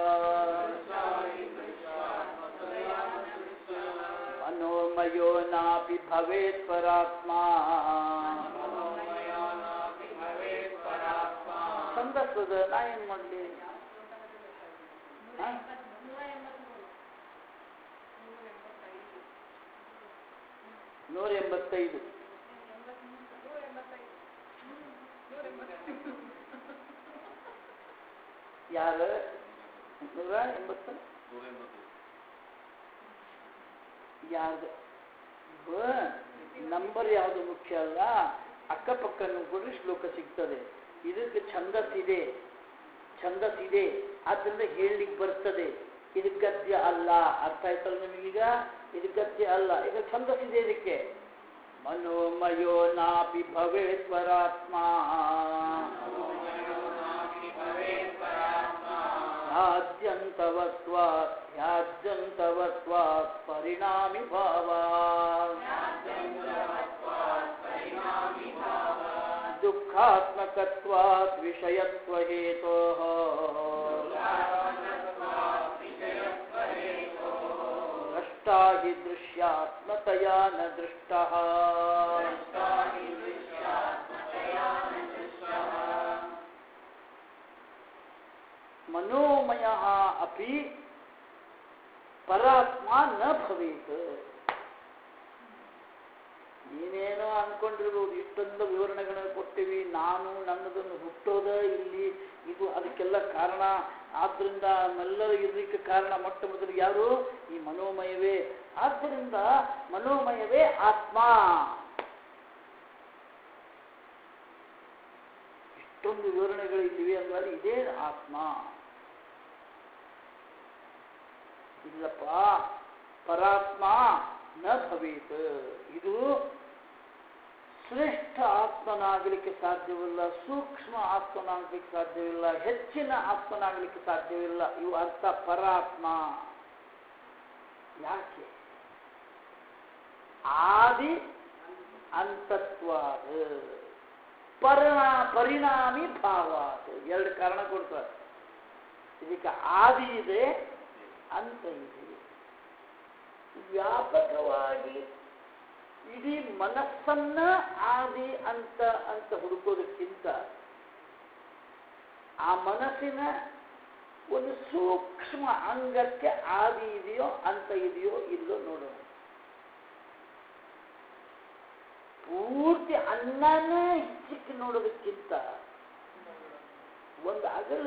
ಮನೋಮಯೋ ನಾಪಿ ಭವೇತ್ ಪರಾತ್ಮಾ ಸಂದರ್ಭದ ನಾ ಏನ್ ಮಾಡ್ಲಿ ಹಾ? ನೂರ ಎಂಬತ್ತೈದು ಯಾರ ನೂರ ಎಂಬತ್ತ ಯಾರ್ದು ನಂಬರ್ ಯಾವುದು ಮುಖ್ಯ ಅಲ್ಲ ಅಕ್ಕಪಕ್ಕ ಕೊಡ್ರಿ ಶ್ಲೋಕ ಸಿಗ್ತದೆ ಇದಕ್ಕೆ ಛಂದಸ್ಸಿದೆ ಛಂದಸ್ಸಿದೆ ಆದ್ರಿಂದ ಹೇಳಲಿಕ್ಕೆ ಬರ್ತದೆ ಇದು ಗದ್ಯ ಅಲ್ಲ ಅರ್ಥ ಆಯ್ತಲ್ಲ ನಿಮಗೀಗ ಇದು ಗದ್ಯ ಅಲ್ಲ ಈಗ ಛಂದಸ್ಸಿದೆ ಇದಕ್ಕೆ ಮನೋಮಯೋ ನಾಪಿ ಭವೇತ್ ಪರಾತ್ಮ ह्याद्यन्तवत्वा ह्याद्यन्तवत्वा परिणामि भावा दुःखात्मकत्वात् विषयत्वहेतोः द्रष्टा हि दृश्यात्मतया न दृष्टः मनोमय अपि ಪರಾತ್ಮ ನ ಭವೇತ್ ನೀನೇನೋ ಅನ್ಕೊಂಡಿರ್ಬೋದು ಇಷ್ಟೊಂದು ವಿವರಣೆಗಳನ್ನು ಕೊಟ್ಟಿವಿ ನಾನು ನನ್ನದನ್ನು ಹುಟ್ಟೋದ ಇಲ್ಲಿ ಇದು ಅದಕ್ಕೆಲ್ಲ ಕಾರಣ ಆದ್ರಿಂದ ನಮ್ಮೆಲ್ಲರೂ ಇರಲಿಕ್ಕೆ ಕಾರಣ ಮೊಟ್ಟ ಮೊದಲು ಯಾರು ಈ ಮನೋಮಯವೇ ಆದ್ದರಿಂದ ಮನೋಮಯವೇ ಆತ್ಮ ಇಷ್ಟೊಂದು ವಿವರಣೆಗಳು ಇಲ್ಲಿವೆ ಅಂದ್ರೆ ಇದೇ ಆತ್ಮ ಇಲ್ಲಪ್ಪ ಪರಾತ್ಮ ನ ಭವೇತ್ ಇದು ಶ್ರೇಷ್ಠ ಆತ್ಮನಾಗಲಿಕ್ಕೆ ಸಾಧ್ಯವಿಲ್ಲ ಸೂಕ್ಷ್ಮ ಆತ್ಮನಾಗಲಿಕ್ಕೆ ಸಾಧ್ಯವಿಲ್ಲ ಹೆಚ್ಚಿನ ಆತ್ಮನಾಗಲಿಕ್ಕೆ ಸಾಧ್ಯವಿಲ್ಲ ಇವು ಅರ್ಥ ಪರಾತ್ಮ ಯಾಕೆ ಆದಿ ಅಂತತ್ವಾದ ಪರಿಣಾ ಪರಿಣಾಮಿ ಭಾವ ಎರಡು ಕಾರಣ ಕೊಡ್ತಾರೆ ಇದಕ್ಕೆ ಆದಿ ಇದೆ ಅಂತ ಇದೆ ವ್ಯಾಪಕವಾಗಿ ಇಡೀ ಮನಸ್ಸನ್ನ ಆದಿ ಅಂತ ಅಂತ ಹುಡುಕೋದಕ್ಕಿಂತ ಆ ಮನಸ್ಸಿನ ಒಂದು ಸೂಕ್ಷ್ಮ ಅಂಗಕ್ಕೆ ಆದಿ ಇದೆಯೋ ಅಂತ ಇದೆಯೋ ಇಲ್ಲೋ ನೋಡೋಣ ಪೂರ್ತಿ ಅನ್ನನ ಹೆಚ್ಚಿಕ್ಕೆ ನೋಡೋದಕ್ಕಿಂತ ಒಂದು ಅಗಲ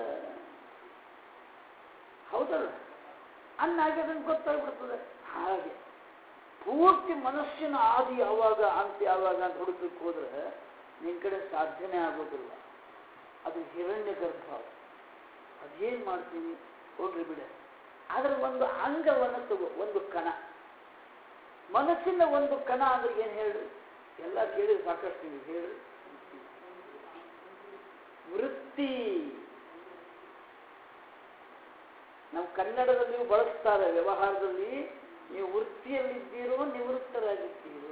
ಹೌದಲ್ಲ ಅನ್ನ ಆಗ್ಯದಂತ ಗೊತ್ತಾಗ್ಬಿಡ್ತದೆ ಹಾಗೆ ಪೂರ್ತಿ ಮನಸ್ಸಿನ ಆದಿ ಯಾವಾಗ ಅಂತ ಯಾವಾಗ ಅಂತ ಹುಡುಕಕ್ಕೆ ಹೋದ್ರೆ ನಿನ್ನ ಕಡೆ ಸಾಧ್ಯನೇ ಆಗೋದಿಲ್ಲ ಅದು ಹಿರಣ್ಯ ಗರ್ಭ ಅದೇನು ಮಾಡ್ತೀನಿ ಹೋಗ್ರಿ ಬಿಡ ಆದರೆ ಒಂದು ಅಂಗವನ್ನು ತಗೋ ಒಂದು ಕಣ ಮನಸ್ಸಿನ ಒಂದು ಕಣ ಅಂದ್ರೆ ಏನು ಹೇಳಿ ಎಲ್ಲ ಕೇಳಿ ಸಾಕಷ್ಟು ನೀವು ಹೇಳಿ ವೃತ್ತಿ ನಾವು ಕನ್ನಡದಲ್ಲಿ ಬಳಸ್ತಾರೆ ವ್ಯವಹಾರದಲ್ಲಿ ನೀವು ವೃತ್ತಿಯಲ್ಲಿದ್ದೀರೋ ನಿವೃತ್ತರಾಗಿದ್ದೀರೋ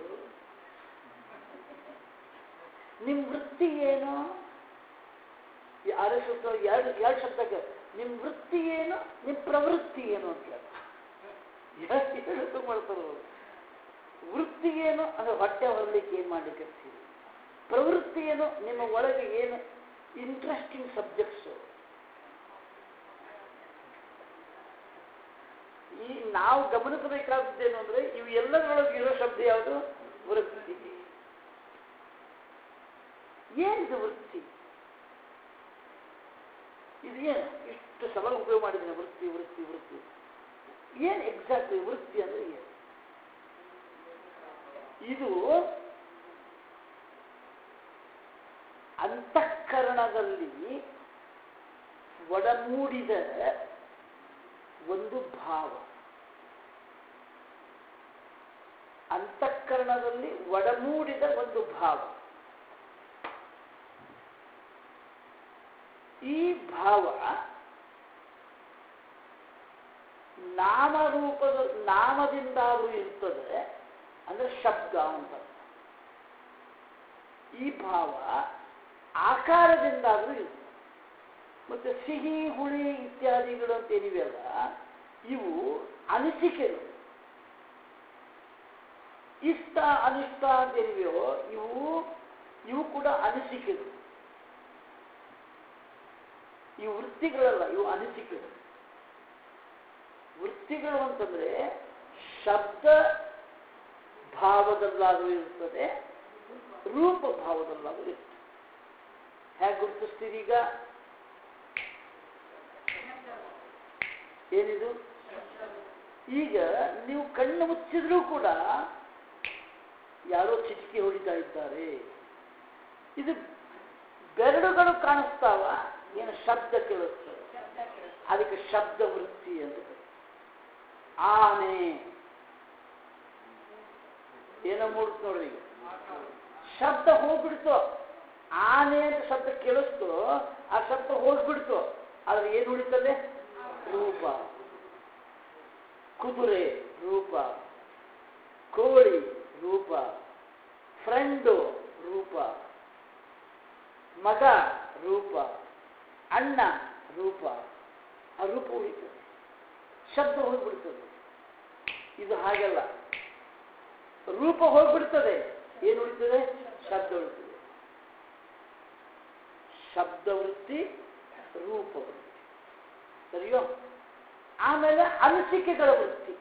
ನಿಮ್ಮ ವೃತ್ತಿ ಏನು ಈ ಆರ್ ಎಸ್ ಎಸ್ ಎರಡು ಎರಡು ಶಬ್ದಕ್ಕೆ ನಿಮ್ಮ ವೃತ್ತಿ ಏನು ನಿಮ್ಮ ಪ್ರವೃತ್ತಿ ಏನು ಅಂತ ಹೇಳಿ ಎರಡು ಮಾಡ್ತಾರೆ ಅವ್ರು. ವೃತ್ತಿ ಏನು ಅಂದ್ರೆ ಹೊಟ್ಟೆ ಹೊರಲಿಕ್ಕೆ ಏನು ಮಾಡ್ಲಿಕ್ಕೆ ಹಚ್ತೀರಿ ಪ್ರವೃತ್ತಿ ಏನು ನಿಮ್ಮ ಒಳಗೆ ಏನು ಇಂಟ್ರೆಸ್ಟಿಂಗ್ ಸಬ್ಜೆಕ್ಟ್ಸು ಈ ನಾವು ಗಮನಿಸಬೇಕಾದದ್ದೇನು ಅಂದ್ರೆ ಇವು ಎಲ್ಲದರೊಳಗೆ ಇರೋ ಶಬ್ದ ಯಾವುದು ವೃತ್ತಿ ಏನಿದು ವೃತ್ತಿ ಇದು ಏನು ಇಷ್ಟು ಸಲ ಉಪಯೋಗ ಮಾಡಿದ್ದೀನಿ ವೃತ್ತಿ ವೃತ್ತಿ ವೃತ್ತಿ ಏನು ಎಕ್ಸಾಕ್ಟ್ಲಿ ವೃತ್ತಿ ಅಂದ್ರೆ ಏನು ಇದು ಅಂತಃಕರಣದಲ್ಲಿ ಒಡಮೂಡಿದ ಒಂದು ಭಾವ ಅಂತಃಕರಣದಲ್ಲಿ ಒಡಮೂಡಿದ ಒಂದು ಭಾವ ಈ ಭಾವ ನಾಮರೂಪದ ನಾಮದಿಂದಾದರೂ ಇರ್ತದೆ ಅಂದ್ರೆ ಶಬ್ದ ಅಂತ ಈ ಭಾವ ಆಕಾರದಿಂದಾದರೂ ಇರ್ತದೆ ಮತ್ತೆ ಸಿಹಿ ಹುಳಿ ಇತ್ಯಾದಿಗಳು ಅಂತ ಏನಿವೆಯಲ್ಲ ಇವು ಅನಿಸಿಕೆಗಳು ಇಷ್ಟ ಅನಿಷ್ಟ ಅಂತ ಏನಿವೆಯೋ ಇವು ಇವು ಕೂಡ ಅನಿಸಿಕೆಗಳು ಇವು ವೃತ್ತಿಗಳಲ್ಲ ಇವು ಅನಿಸಿಕೆಗಳು ವೃತ್ತಿಗಳು ಅಂತಂದ್ರೆ ಶಬ್ದ ಭಾವದಲ್ಲಾದರೂ ಇರ್ತದೆ ರೂಪ ಭಾವದಲ್ಲಾದರೂ ಇರ್ತದೆ ಹೇಗೆ ಗುರುತಿಸ್ತೀರಿ ಈಗ ಏನಿದು ಈಗ ನೀವು ಕಣ್ಣು ಮುಚ್ಚಿದ್ರೂ ಕೂಡ ಯಾರೋ ಚಿಟಿಕೆ ಹೊಡಿತಾ ಇದ್ದಾರೆ ಇದು ಬೆರಳುಗಳು ಕಾಣಿಸ್ತಾವ ಏನು ಶಬ್ದ ಕೇಳಿಸ್ತದೆ ಅದಕ್ಕೆ ಶಬ್ದ ವೃತ್ತಿ ಅಂತ ಕರೀತಾರೆ. ಆನೆ ಏನೋ ಮೂಡ್ತು ನೋಡ್ರಿ ಈಗ ಶಬ್ದ ಹೋಗ್ಬಿಡ್ತು ಆನೆ ಅಂತ ಶಬ್ದ ಕೇಳಿಸ್ತು ಆ ಶಬ್ದ ಹೋಗ್ಬಿಡ್ತು ಆದ್ರೆ ಏನು ಉಳಿತದೆ ರೂಪ ಕುದುರೆ ರೂಪ ಕೋಳಿ ರೂಪ ಫ್ರೆಂಡು ರೂಪ ಮಗ ರೂಪ ಅಣ್ಣ ರೂಪ ಆ ರೂಪ ಉಳಿತದೆ ಶಬ್ದ ಹೋಗ್ಬಿಡ್ತದೆ ಇದು ಹಾಗಲ್ಲ ರೂಪ ಹೋಗ್ಬಿಡ್ತದೆ ಏನು ಉಳಿತದೆ ಶಬ್ದ ಉಳಿತದೆ ಶಬ್ದ ವೃತ್ತಿ ರೂಪ ವೃತ್ತಿ ಸರಿಯೋ ಆಮೇಲೆ ಅನಿಸಿಕೆಗಳ ವೃತ್ತಿ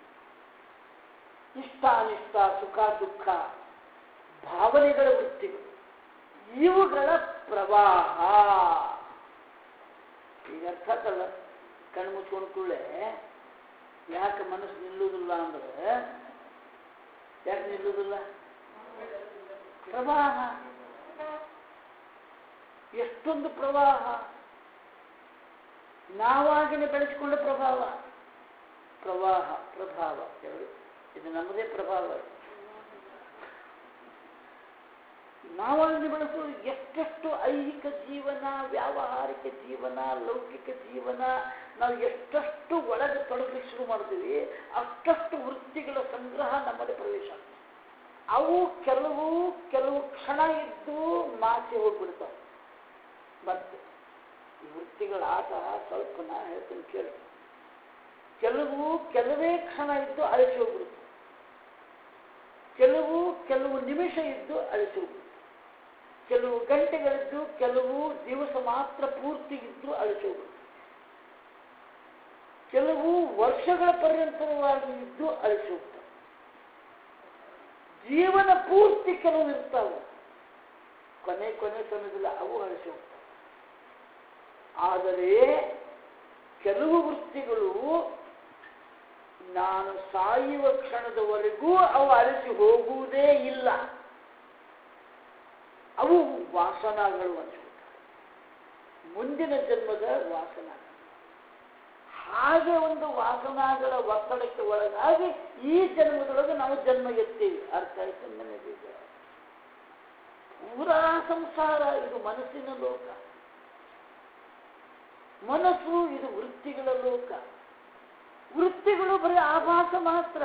ಇಷ್ಟ ಅನಿಷ್ಟ ಸುಖ ದುಃಖ ಭಾವನೆಗಳ ವೃತ್ತಿಗಳು ಇವುಗಳ ಪ್ರವಾಹ ಈಗ ಅರ್ಥ ಆತಲ್ಲ ಕಣ್ಣು ಮುಚ್ಕೊಂಡು ಕೂಡಲೇ ಯಾಕೆ ಮನಸ್ಸು ನಿಲ್ಲುವುದಿಲ್ಲ ಅಂದ್ರೆ ಯಾಕೆ ನಿಲ್ಲುವುದಿಲ್ಲ ಪ್ರವಾಹ ಎಷ್ಟೊಂದು ಪ್ರವಾಹ ನಾವಾಗಿನ ಬೆಳೆಸಿಕೊಂಡ ಪ್ರಭಾವ ಪ್ರವಾಹ ಪ್ರಭಾವ ಎರಡು ಇದು ನಮ್ಮದೇ ಪ್ರಭಾವ ನಾವಾಗಿ ಬೆಳೆಸೋದು ಎಷ್ಟೆಷ್ಟು ಐಹಿಕ ಜೀವನ ವ್ಯಾವಹಾರಿಕ ಜೀವನ ಲೌಕಿಕ ಜೀವನ ನಾವು ಎಷ್ಟೆಷ್ಟು ಒಳಗೆ ತೊಡಗಲಿಕ್ಕೆ ಶುರು ಮಾಡ್ತೀವಿ ಅಷ್ಟಷ್ಟು ವೃತ್ತಿಗಳ ಸಂಗ್ರಹ ನಮ್ಮಲ್ಲಿ ಪ್ರವೇಶ ಆಗ್ತದೆ ಅವು ಕೆಲವು ಕೆಲವು ಕ್ಷಣ ಇದ್ದು ಮಾಸಿ ಹೋಗ್ಬಿಡ್ತಾವೆ ಮತ್ತೆ ಈ ವೃತ್ತಿಗಳ ಆಟ ಸ್ವಲ್ಪ ನಾ ಹೇಳ್ತೀನಿ ಕೇಳಿ ಕೆಲವು ಕೆಲವೇ ಕ್ಷಣ ಇದ್ದು ಅಳಿಸಿ ಹೋಗ್ಬಿಡುತ್ತೆ ಕೆಲವು ಕೆಲವು ನಿಮಿಷ ಇದ್ದು ಅಳಿಸಿ ಹೋಗ್ಬಿಡುತ್ತೆ ಕೆಲವು ಗಂಟೆಗಳಿದ್ದು ಕೆಲವು ದಿವಸ ಮಾತ್ರ ಪೂರ್ತಿ ಇದ್ದು ಅಳಿಸಿ ಹೋಗ್ಬಿಡುತ್ತೆ ಕೆಲವು ವರ್ಷಗಳ ಪರ್ಯಂತರವಾಗಿ ಇದ್ದು ಅಳಿಸಿ ಹೋಗ್ತವೆ ಜೀವನ ಪೂರ್ತಿ ಕೆಲವು ಇರ್ತಾವೆ ಕೊನೆ ಕೊನೆ ಸಮಯದಲ್ಲಿ ಅವು ಅಳಿಸಿ ಹೋಗ್ತವೆ ಆದರೆ ಕೆಲವು ವೃತ್ತಿಗಳು ನಾನು ಸಾಯುವ ಕ್ಷಣದವರೆಗೂ ಅವು ಅಳಿಸಿ ಹೋಗುವುದೇ ಇಲ್ಲ ಅವು ವಾಸನಗಳು ಅನಿಸ್ಬಿಡ್ತಾರೆ ಮುಂದಿನ ಜನ್ಮದ ವಾಸನ ಹಾಗೆ ಒಂದು ವಾಸನಾಗಳ ಒತ್ತಡಕ್ಕೆ ಒಳಗಾಗಿ ಈ ಜನ್ಮದೊಳಗೆ ನಾವು ಜನ್ಮ ಎತ್ತೀವಿ ಅರ್ಥ ಆಯ್ತು ನನಗೆ ಪೂರಾ ಸಂಸಾರ ಇದು ಮನಸ್ಸಿನ ಲೋಕ ಮನಸ್ಸು ಇದು ವೃತ್ತಿಗಳ ಲೋಕ ವೃತ್ತಿಗಳು ಬರೀ ಆಭಾಸ ಮಾತ್ರ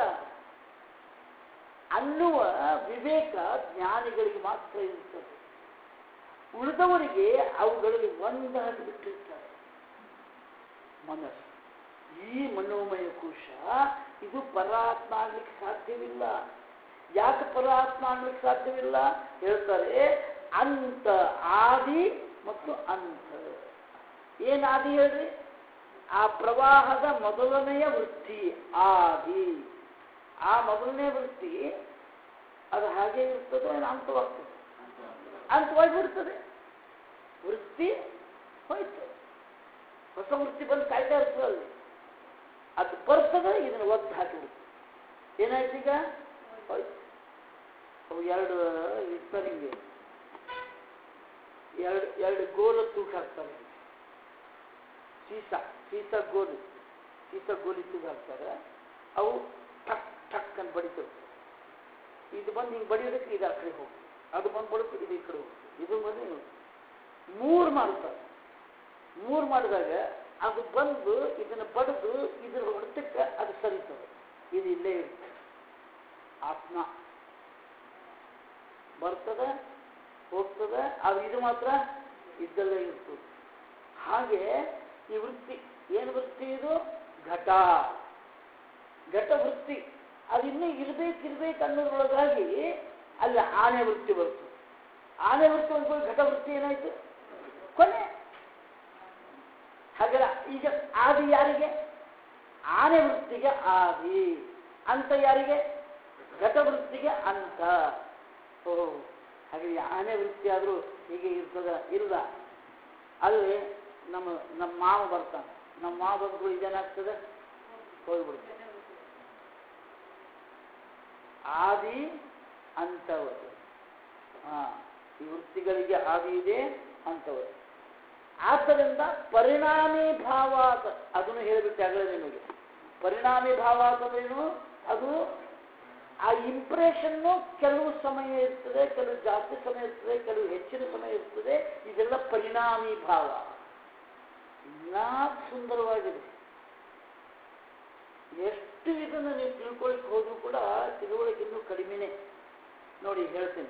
ಅನ್ನುವ ವಿವೇಕ ಜ್ಞಾನಿಗಳಿಗೆ ಮಾತ್ರ ಇರುತ್ತದೆ ಉಳಿದವರಿಗೆ ಅವುಗಳಲ್ಲಿ ಒಂದಾಗಿ ಬಿಟ್ಟಿರ್ತಾರೆ ಮನಸ್ಸು ಈ ಮನೋಮಯ ಕೋಶ ಇದು ಪರಾತ್ಮ ಆಗ್ಲಿಕ್ಕೆ ಸಾಧ್ಯವಿಲ್ಲ ಯಾಕೆ ಪರಾತ್ಮ ಆಗ್ಲಿಕ್ಕೆ ಸಾಧ್ಯವಿಲ್ಲ ಹೇಳ್ತಾರೆ ಅಂತ ಆದಿ ಮತ್ತು ಅಂತ ಏನ್ ಆದಿ ಹೇಳ್ರಿ ಆ ಪ್ರವಾಹದ ಮೊದಲನೆಯ ವೃತ್ತಿ ಆದಿ ಆ ಮೊದಲನೇ ವೃತ್ತಿ ಅದು ಹಾಗೆ ಇರ್ತದೋ ಏನು ಅಂತವಾಗ್ತದೆ ಅಂತವಾಗಿ ಬಿಡ್ತದೆ ವೃತ್ತಿ ಹೋಯ್ತು ಹೊಸ ವೃತ್ತಿ ಬಂದು ಕಾಯ್ತಾ ಇರ್ತದೆ ಅಲ್ಲಿ ಅದು ಬರ್ತದೆ ಇದನ್ನು ಒದ್ದು ಹಾಕಿಬಿಡ್ತು ಏನಾಯ್ತು ಈಗ ಹೋಯ್ತು ಅವು ಎರಡು ಇರ್ತಾರೆ ಹಿಂಗೆ ಎರಡು ಎರಡು ಗೋಲ ತೂಕ ಹಾಕ್ತಾರೆ ಸೀಸ ಸೀಸ ಗೋಲಿ ಸೀಸ ಗೋಲಿ ತೂಗ ಹಾಕ್ತಾರೆ ಅವು ಟಕ್ ಟಕ್ ಅಂತ ಬಡಿತವೆ ಇದು ಬಂದು ಹಿಂಗೆ ಬಡಿಯೋದಕ್ಕೆ ಇದು ಆ ಕಡೆ ಹೋಗಿ ಅದು ಬಂದು ಬಡಕ್ಕೆ ಇದು ಈ ಕಡೆ ಹೋಗ್ತದೆ ಇದು ಬಂದು ಮೂರು ಮಾಡ್ತಾರೆ ಮೂರು ಮಾಡಿದಾಗ ಅದು ಬಂದು ಇದನ್ನು ಬಡಿದು ಇದ್ರ ಹೊಡೆತಕ್ಕೆ ಅದು ಸರಿತದೆ ಇದು ಇಲ್ಲೇ ಇರ್ತದೆ ಆತ್ಮ ಬರ್ತದೆ ಹೋಗ್ತದೆ ಅದು ಇದು ಮಾತ್ರ ಇದ್ದಲ್ಲೇ ಇರ್ತದೆ ಹಾಗೆ ಈ ವೃತ್ತಿ ಏನು ವೃತ್ತಿ ಇದು ಘಟ ಘಟ ವೃತ್ತಿ ಅದು ಇನ್ನೂ ಇರ್ಬೇಕು ಇರ್ಬೇಕು ಅನ್ನೋದ್ರೊಳಗಾಗಿ ಅಲ್ಲಿ ಆನೆ ವೃತ್ತಿ ಬರ್ತದೆ ಆನೆ ವೃತ್ತಿ ಒಂದು ಘಟ ವೃತ್ತಿ ಏನಾಯ್ತು ಕೊನೆ ಹಾಗಲ್ಲ ಈಗ ಆದಿ ಯಾರಿಗೆ ಆನೆ ವೃತ್ತಿಗೆ ಆದಿ ಅಂತ ಯಾರಿಗೆ ಘಟವೃತ್ತಿಗೆ ಅಂತ ಓ ಹಾಗೆ ಈ ಆನೆ ವೃತ್ತಿ ಆದರೂ ಹೀಗೆ ಇರ್ತದ ಇಲ್ಲ ಅಲ್ಲಿ ನಮ್ಮ ನಮ್ಮ ಮಾವ ಬರ್ತಾನೆ ನಮ್ಮ ಮಾವ ಬಂದು ಇದೇನಾಗ್ತದೆ ಹೋಗ್ಬಿಡ್ತದೆ ಆದಿ ಅಂತವರು ಹಾ ಈ ವೃತ್ತಿಗಳಿಗೆ ಆದಿ ಇದೆ ಅಂತವರು ಆದ್ದರಿಂದ ಪರಿಣಾಮಿ ಭಾವ ಅಂತ ಅದನ್ನು ಹೇಳಿಬಿಟ್ಟೆ ಆಗಲೇ ನಿಮಗೆ ಪರಿಣಾಮಿ ಭಾವ ಅಂತಂದ್ರೇನು ಅದು ಆ ಇಂಪ್ರೆಷನ್ನು ಕೆಲವು ಸಮಯ ಇರ್ತದೆ ಕೆಲವು ಜಾಸ್ತಿ ಸಮಯ ಇರ್ತದೆ ಕೆಲವು ಹೆಚ್ಚಿನ ಸಮಯ ಇರ್ತದೆ ಇದೆಲ್ಲ ಪರಿಣಾಮಿ ಭಾವ ಇನ್ನೂ ಸುಂದರವಾಗಿದೆ ಎಷ್ಟು ಇದನ್ನು ನೀವು ತಿಳ್ಕೊಳಕ್ಕೆ ಹೋದ್ರೂ ಕೂಡ ತಿಳುವಳಿಕೆ ಇನ್ನೂ ಕಡಿಮೆನೆ ನೋಡಿ ಹೇಳ್ತೀನಿ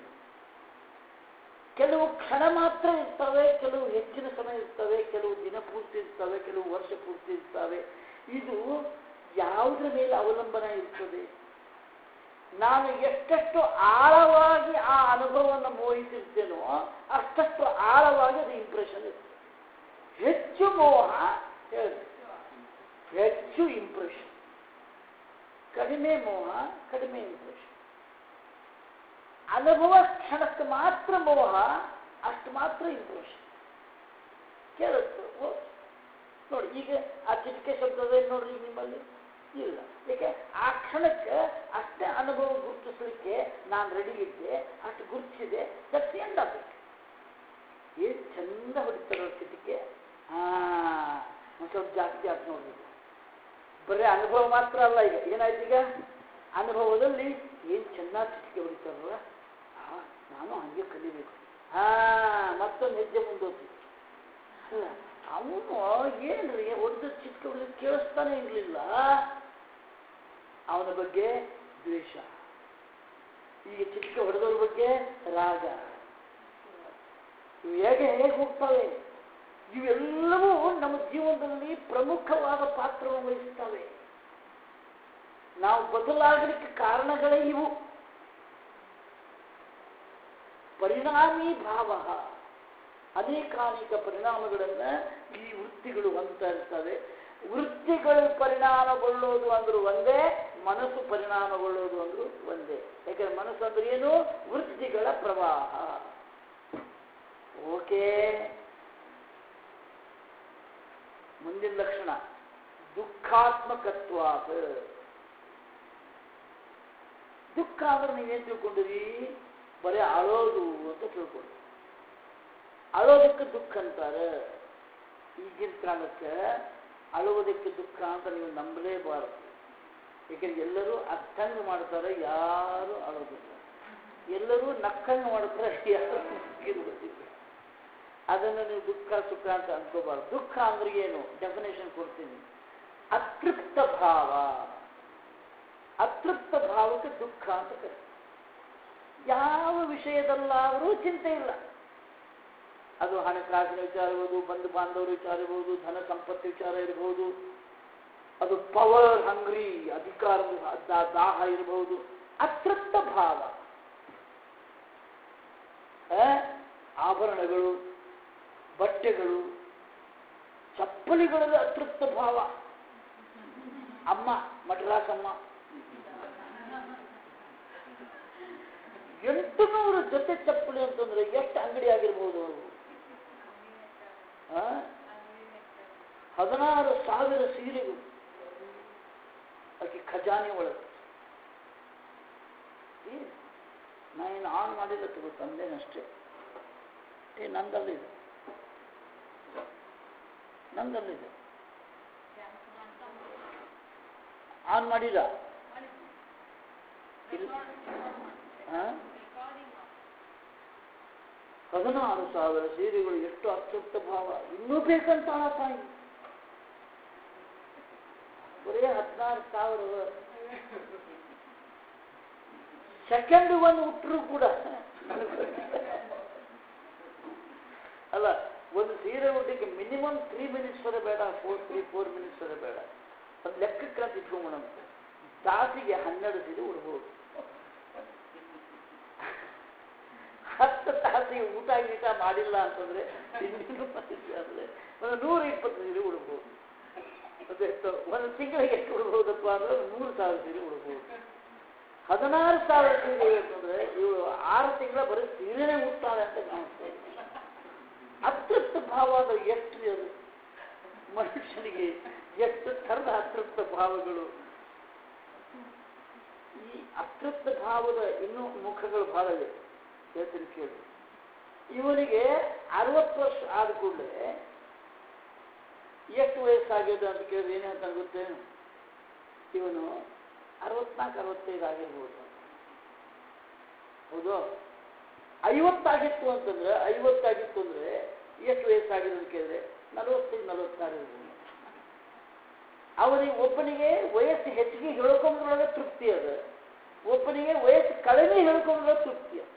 ಕೆಲವು ಕ್ಷಣ ಮಾತ್ರ ಇರ್ತವೆ ಕೆಲವು ಹೆಚ್ಚಿನ ಸಮಯ ಇರ್ತವೆ ಕೆಲವು ದಿನ ಪೂರ್ತಿ ಇರ್ತವೆ ಕೆಲವು ವರ್ಷ ಪೂರ್ತಿ ಇರ್ತವೆ ಇದು ಯಾವುದ್ರ ಮೇಲೆ ಅವಲಂಬನ ಇರ್ತದೆ ನಾನು ಎಷ್ಟೆಷ್ಟು ಆಳವಾಗಿ ಆ ಅನುಭವವನ್ನು ಮೋಹಿಸಿರ್ತೇನೋ ಅಷ್ಟಷ್ಟು ಆಳವಾಗಿ ಅದು ಇಂಪ್ರೆಷನ್ ಇರ್ತದೆ ಹೆಚ್ಚು ಮೋಹ ಹೇಳಿ ಹೆಚ್ಚು ಇಂಪ್ರೆಷನ್ ಕಡಿಮೆ ಮೋಹ ಕಡಿಮೆ ಇಂಪ್ರೆಷನ್ ಅನುಭವ ಕ್ಷಣಕ್ಕೆ ಮಾತ್ರ ಮೋಹ ಅಷ್ಟು ಮಾತ್ರ ಇಂಪ್ರೆಷನ್ ಕೇಳುತ್ತೆ ಓ- ನೋಡಿ ಈಗ ಆ ಚಿಟಿಕೆ ಶಬ್ದದ ನೋಡ್ರಿ ನಿಮ್ಮಲ್ಲಿ ಇಲ್ಲ ಏಕೆ ಆ ಕ್ಷಣಕ್ಕೆ ಅಷ್ಟೇ ಅನುಭವ ಗುರುತಿಸಲಿಕ್ಕೆ ನಾನು ರೆಡಿ ಇದ್ದೆ ಅಷ್ಟು ಗುರುತಿಸಿದೆ ದಟ್ಸ್ ಎಂಡ್ ಆಫ್ ಇಟ್ ಏನು ಚಂದ ಹೊಡಿತಾರ ಚಿಟಿಕೆ ಹಾ ಒಂದು ಸ್ವಲ್ಪ ಜಾಸ್ತಿ ಆಯ್ತು ನೋಡ್ರಿ ಬರೀ ಅನುಭವ ಮಾತ್ರ ಅಲ್ಲ ಈಗ ಏನಾಯ್ತು ಈಗ ಅನುಭವದಲ್ಲಿ ಏನು ಚೆನ್ನಾಗಿ ಚಿಟಿಕೆ ಹೊಡಿತಾರಲ್ಲ ಆ, ನಾನು ಹಂಗೆ ಕಲಿಬೇಕು ಹಾ ಮತ್ತೊಂದು ಹೆಜ್ಜೆ ಮುಂದೋಗ್ತಿ ಅಲ್ಲ ಅವನು ಏನ್ರಿ ಹೊಡೆದ ಚಿಟಿಕೆ ಹೊಡೆದ ಕೇಳಿಸ್ತಾನೆ ಇರಲಿಲ್ಲ ಅವನ ಬಗ್ಗೆ ದ್ವೇಷ ಈಗ ಚಿಟಿಕೆ ಹೊಡೆದವ್ರ ಬಗ್ಗೆ ರಾಗ ಇವು ಹೇಗೆ ಹೇಗೆ ಹೋಗ್ತವೆ ಇವೆಲ್ಲವೂ ನಮ್ಮ ಜೀವನದಲ್ಲಿ ಪ್ರಮುಖವಾದ ಪಾತ್ರವನ್ನು ವಹಿಸ್ತವೆ ನಾವು ಬದಲಾಗಲಿಕ್ಕೆ ಕಾರಣಗಳೇ ಇವು ಪರಿಣಾಮಿ ಭಾವ ಅನೇಕಾನೇಕ ಪರಿಣಾಮಗಳನ್ನು ಈ ವೃತ್ತಿಗಳು ಹೊಂದ್ತಾ ಇರ್ತವೆ ವೃತ್ತಿಗಳು ಪರಿಣಾಮಗೊಳ್ಳೋದು ಅಂದ್ರು ಒಂದೇ ಮನಸ್ಸು ಪರಿಣಾಮಗೊಳ್ಳೋದು ಅಂದ್ರು ಒಂದೇ ಯಾಕಂದ್ರೆ ಮನಸ್ಸು ಅಂದ್ರೆ ಏನು ವೃತ್ತಿಗಳ ಪ್ರವಾಹ ಓಕೆ ಮುಂದಿನ ಲಕ್ಷಣ ದುಃಖಾತ್ಮಕತ್ವಾತ್ ದುಃಖ ಅಂದ್ರೆ ನೀವೇನ್ ತಿಳ್ಕೊಂಡಿರಿ ಬರೀ ಅಳೋದು ಅಂತ ತಿಳ್ಕೊಂಡು ಅಳೋದಕ್ಕೆ ದುಃಖ ಅಂತಾರೆ ಈಗಿನ ಕಾಲಕ್ಕೆ ಅಳುವುದಕ್ಕೆ ದುಃಖ ಅಂತ ನೀವು ನಂಬಲೇಬಾರದು ಏಕೆಂದ್ರೆ ಎಲ್ಲರೂ ಅರ್ಥಂಗ ಮಾಡ್ತಾರೆ ಯಾರು ಅಳೋದಿಲ್ಲ ಎಲ್ಲರೂ ನಕ್ಕಂಗ ಮಾಡ್ತಾರೆ ಯಾರು ನಕ್ಕಿರುವುದಿಲ್ಲ ಅದನ್ನು ನೀವು ದುಃಖ ಸುಖ ಅಂತ ಅನ್ಕೋಬಾರ್ದು ದುಃಖ ಅಂದ್ರೆ ಏನು ಡೆಫಿನೇಷನ್ ಕೊಡ್ತೀನಿ ಅತೃಪ್ತ ಭಾವ ಅತೃಪ್ತ ಭಾವಕ್ಕೆ ದುಃಖ ಅಂತ ಕರೀತಾರೆ ಯಾವ ವಿಷಯದಲ್ಲಾದರೂ ಚಿಂತೆ ಇಲ್ಲ ಅದು ಹಣಕಾಸಿನ ವಿಚಾರ ಇರ್ಬೋದು ಬಂಧು ಬಾಂಧವರ ವಿಚಾರ ಇರ್ಬೋದು ಧನ ಸಂಪತ್ತು ವಿಚಾರ ಇರಬಹುದು ಅದು ಪವರ್ ಹಂಗ್ರಿ ಅಧಿಕಾರದ ದಾ- ದಾಹ ಇರಬಹುದು ಅತೃಪ್ತ ಭಾವ ಆ, ಆಭರಣಗಳು ಬಟ್ಟೆಗಳು ಚಪ್ಪಲಿಗಳಲ್ಲಿ ಅತೃಪ್ತ ಭಾವ ಅಮ್ಮ ಮಡ್ರಾಸಮ್ಮ ಎಂಟು ನೂರು ಜೊತೆ ಚಪ್ಪಲಿ ಅಂತಂದ್ರೆ ಎಷ್ಟು ಅಂಗಡಿ ಆಗಿರ್ಬೋದು ಅವು ಆ? ಹದಿನಾರು ಸಾವಿರ ಸೀರೆಗಳು ಆಕೆ ಖಜಾನೆ ಒಳಗೆ ಏನು? ನಾ ಏನು ಆನ್ ಮಾಡಿಲ್ಲ ತಗೋ ತಂದೇನಷ್ಟೇ ಏ ನಂದಲ್ಲಿದೆ ನಂದಲ್ಲಿದೆ ಆನ್ ಮಾಡಿಲ್ಲ ಇಲ್ಲ ಆ? ಹದಿನಾರು ಸಾವಿರ ಸೀರೆಗಳು ಎಷ್ಟು ಅತೃಪ್ತ ಭಾವ ಇನ್ನೂ ಬೇಕಂತ ತಾಯಿ ಹದಿನಾರು ಸಾವಿರ ಸೆಕೆಂಡ್ ಒಂದು ಹುಟ್ಟರು ಕೂಡ ಅಲ್ಲ ಒಂದು ಸೀರೆ ಉಡ್ಲಿಕ್ಕೆ ಮಿನಿಮಮ್ ತ್ರೀ ಮಿನಿಟ್ಸ್ ವರೆ ಬೇಡ ಫೋರ್ ತ್ರೀ ಫೋರ್ ಮಿನಿಟ್ಸ್ ವರೆ ಬೇಡ ಒಂದು ಲೆಕ್ಕಕ್ಕೆ ಅಂತ ಇಟ್ಕೊಂಬೋಣ ತಾಸಿಗೆ ಹನ್ನೆರಡು ಸೀರೆ ಉಡ್ಬೋದು ಹತ್ತು ತಾಸಿಗೆ ಊಟ ಗೀಟ ಮಾಡಿಲ್ಲ ಅಂತಂದ್ರೆ ತಿಂಡಿನೂ ಮಾಡಿಲ್ಲ ಅಂದ್ರೆ ಒಂದು ನೂರ ಇಪ್ಪತ್ತು ಸೀರೆ ಉಡ್ಬೋದು ಅದೆಷ್ಟು ಒಂದು ತಿಂಗಳಿಗೆ ಎಷ್ಟು ಉಡ್ಬೋದಪ್ಪ ಅಂದ್ರೆ ನೂರು ಸಾವಿರ ಸೀರೆ ಉಡ್ಬೋದು ಹದಿನಾರು ಸಾವಿರ ಸೀರೆ ಅಂತಂದ್ರೆ ಇವಳು ಆರು ತಿಂಗಳ ಬರೀ ಸೀರೆನೇ ಉಡ್ತಾಳೆ ಅಂತ ಕಾಣಿಸ್ತಾ ಇದೆ ಅತೃಪ್ತ ಭಾವ ಅಂದ್ರೆ ಎಷ್ಟು ಅದು ಮನುಷ್ಯನಿಗೆ ಎಷ್ಟು ಥರದ ಅತೃಪ್ತ ಭಾವಗಳು ಈ ಅತೃಪ್ತ ಭಾವದ ಇನ್ನೂ ಮುಖಗಳು ಬಹಳ ಇವೆ ಹೇಳ್ತೀನಿ ಕೇಳಿ ಇವನಿಗೆ ಅರವತ್ತು ವರ್ಷ ಆದ ಕೂಡಲೇ ಎಷ್ಟು ವಯಸ್ಸಾಗಿದೆ ಅಂತ ಕೇಳಿದ್ರೆ ಏನು ಹೇಳ್ತಾನೆ ಗೊತ್ತೇನು ಇವನು ಅರವತ್ನಾಲ್ಕು ಅರವತ್ತೈದು ಆಗಿರ್ಬೋದು ಹೌದು ಐವತ್ತಾಗಿತ್ತು ಅಂತಂದ್ರೆ ಐವತ್ತಾಗಿತ್ತು ಅಂದ್ರೆ ಎಷ್ಟು ವಯಸ್ಸಾಗಿದೆ ಅಂತ ಕೇಳಿದ್ರೆ ನಲವತ್ತೈದು ನಲವತ್ತಾರು ಇರ್ಬೋದು ಅವನಿಗೆ ಒಬ್ಬನಿಗೆ ವಯಸ್ಸು ಹೆಚ್ಚಿಗೆ ಹೇಳ್ಕೊಂಡ್ರೊಳಗೆ ತೃಪ್ತಿ ಅದ ಒಬ್ಬನಿಗೆ ವಯಸ್ಸು ಕಡಿಮೆ ಹೇಳ್ಕೊಂಡ್ರೊಳಗೆ ತೃಪ್ತಿ ಅದ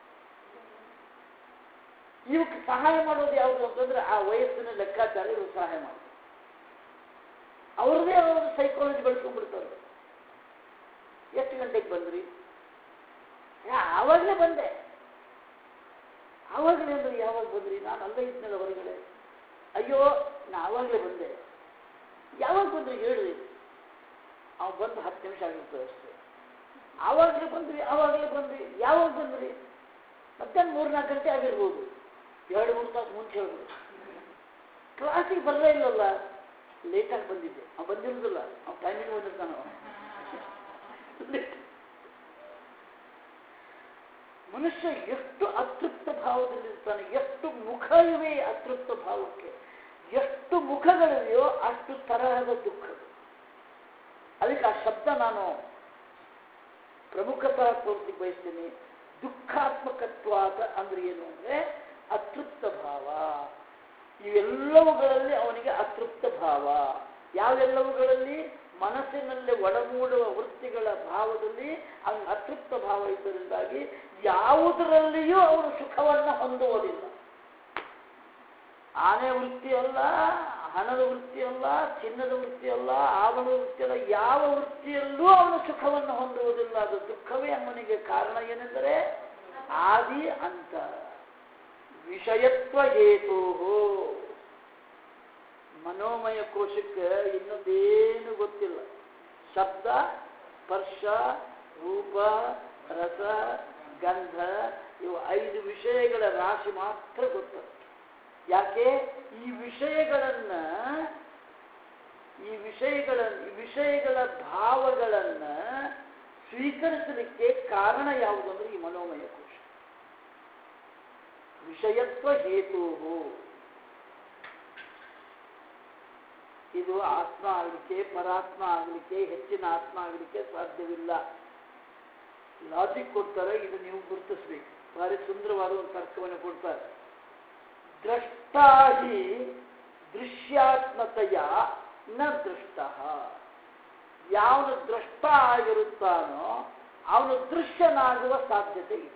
ಇವಕ್ಕೆ ಸಹಾಯ ಮಾಡೋದು ಯಾವುದು ಅಂತಂದ್ರೆ ಆ ವಯಸ್ಸಿನ ಲೆಕ್ಕಾಚಾರ ಇವ್ರು ಸಹಾಯ ಮಾಡೋದು ಅವ್ರದೇ ಅವ್ರ ಸೈಕಾಲಜಿ ಬೆಳೆಸ್ಕೊಂಡ್ಬಿಡ್ತಾರೆ ಎಷ್ಟು ಗಂಟೆಗೆ ಬಂದ್ರಿ ಆವಾಗಲೇ ಬಂದೆ ಆವಾಗಲೇ ಅಂದ್ರೆ ಯಾವಾಗ ಬಂದ್ರಿ ನಾನು ಅಲ್ಲೇ ಇದ್ನಲ್ಲ ಹೊರಗಡೆ ಅಯ್ಯೋ ನಾ ಆವಾಗಲೇ ಬಂದೆ ಯಾವಾಗ ಬಂದ್ರಿ ಹೇಳ್ರಿ ಅವ್ ಬಂದು ಹತ್ತು ನಿಮಿಷ ಆಗಿರ್ತದೆ ಅಷ್ಟೇ ಆವಾಗಲೇ ಬಂದ್ರಿ ಆವಾಗಲೇ ಬಂದ್ರಿ ಯಾವಾಗ ಬಂದ್ರಿ ಮಧ್ಯಾಹ್ನ ಮೂರ್ನಾಲ್ಕು ಗಂಟೆ ಆಗಿರ್ಬೋದು ಎರಡು ಮೂರು ತಾಸು ಮುಂಚೆ ಹೇಳ್ಬೋದು ಕ್ಲಾಸಿಗೆ ಬರಲೇ ಇಲ್ಲಲ್ಲ ಲೇಟಾಗಿ ಬಂದಿದ್ದೆ ಅವ್ನು ಬಂದಿರೋದಿಲ್ಲ ಅವ್ನು ಟೈಮಿಗೆ ಬಂದಿರ್ತಾನ ಮನುಷ್ಯ ಎಷ್ಟು ಅತೃಪ್ತ ಭಾವದಲ್ಲಿರ್ತಾನೆ ಎಷ್ಟು ಮುಖ ಇವೆ ಅತೃಪ್ತ ಭಾವಕ್ಕೆ ಎಷ್ಟು ಮುಖಗಳಿವೆಯೋ ಅಷ್ಟು ತರಹದ ದುಃಖಗಳು ಅದಕ್ಕೆ ಆ ಶಬ್ದ ನಾನು ಪ್ರಮುಖತಃ ತೋರಿಸಿ ಬಯಸ್ತೀನಿ ದುಃಖಾತ್ಮಕತ್ವಾದ ಅಂದ್ರೆ ಏನು ಅಂದ್ರೆ ಅತೃಪ್ತ ಭಾವ ಇವೆಲ್ಲವುಗಳಲ್ಲಿ ಅವನಿಗೆ ಅತೃಪ್ತ ಭಾವ ಯಾವೆಲ್ಲವುಗಳಲ್ಲಿ ಮನಸ್ಸಿನಲ್ಲಿ ಒಡಮೂಡುವ ವೃತ್ತಿಗಳ ಭಾವದಲ್ಲಿ ಅವನಿಗೆ ಅತೃಪ್ತ ಭಾವ ಇದ್ದರಿಂದಾಗಿ ಯಾವುದರಲ್ಲಿಯೂ ಅವನು ಸುಖವನ್ನು ಹೊಂದುವುದಿಲ್ಲ ಆನೆ ವೃತ್ತಿ ಅಲ್ಲ ಹಣದ ವೃತ್ತಿ ಅಲ್ಲ ಚಿನ್ನದ ವೃತ್ತಿ ಅಲ್ಲ ಆವರಣದ ವೃತ್ತಿ ಅಲ್ಲ ಯಾವ ವೃತ್ತಿಯಲ್ಲೂ ಅವನು ಸುಖವನ್ನು ಹೊಂದುವುದಿಲ್ಲ ಅದು ದುಃಖವೇ ಅವನಿಗೆ ಕಾರಣ ಏನೆಂದರೆ ಆದಿ ಅಂತ ವಿಷಯತ್ವ ಹೇತು ಮನೋಮಯ ಕೋಶಕ್ಕೆ ಇನ್ನೊಂದೇನು ಗೊತ್ತಿಲ್ಲ ಶಬ್ದ ಸ್ಪರ್ಶ ರೂಪ ರಸ ಗಂಧ ಇವು ಐದು ವಿಷಯಗಳ ರಾಶಿ ಮಾತ್ರ ಗೊತ್ತದ ಯಾಕೆ ಈ ವಿಷಯಗಳನ್ನ ಈ ವಿಷಯಗಳ ಈ ವಿಷಯಗಳ ಭಾವಗಳನ್ನ ಸ್ವೀಕರಿಸಲಿಕ್ಕೆ ಕಾರಣ ಯಾವುದು ಅಂದ್ರೆ ಈ ಮನೋಮಯ ಕೋಶ ವಿಷಯತ್ವ ಹೇತು ಇದು ಆತ್ಮ ಆಗಲಿಕ್ಕೆ ಪರಾತ್ಮ ಆಗಲಿಕ್ಕೆ ಹೆಚ್ಚಿನ ಆತ್ಮ ಆಗಲಿಕ್ಕೆ ಸಾಧ್ಯವಿಲ್ಲ ಲಾಜಿಕ್ ಕೊಡ್ತಾರೆ ಇದು ನೀವು ಗುರುತಿಸ್ಬೇಕು ಭಾರಿ ಸುಂದರವಾದ ಒಂದು ತರ್ಕವನ್ನು ಕೊಡ್ತಾರೆ ದ್ರಷ್ಟಾಹಿ ದೃಶ್ಯಾತ್ಮತೆಯ ನ ದೃಷ್ಟ ಯಾವನು ದೃಷ್ಟ ಆಗಿರುತ್ತಾನೋ ಅವನು ದೃಶ್ಯನಾಗುವ ಸಾಧ್ಯತೆ ಇಲ್ಲ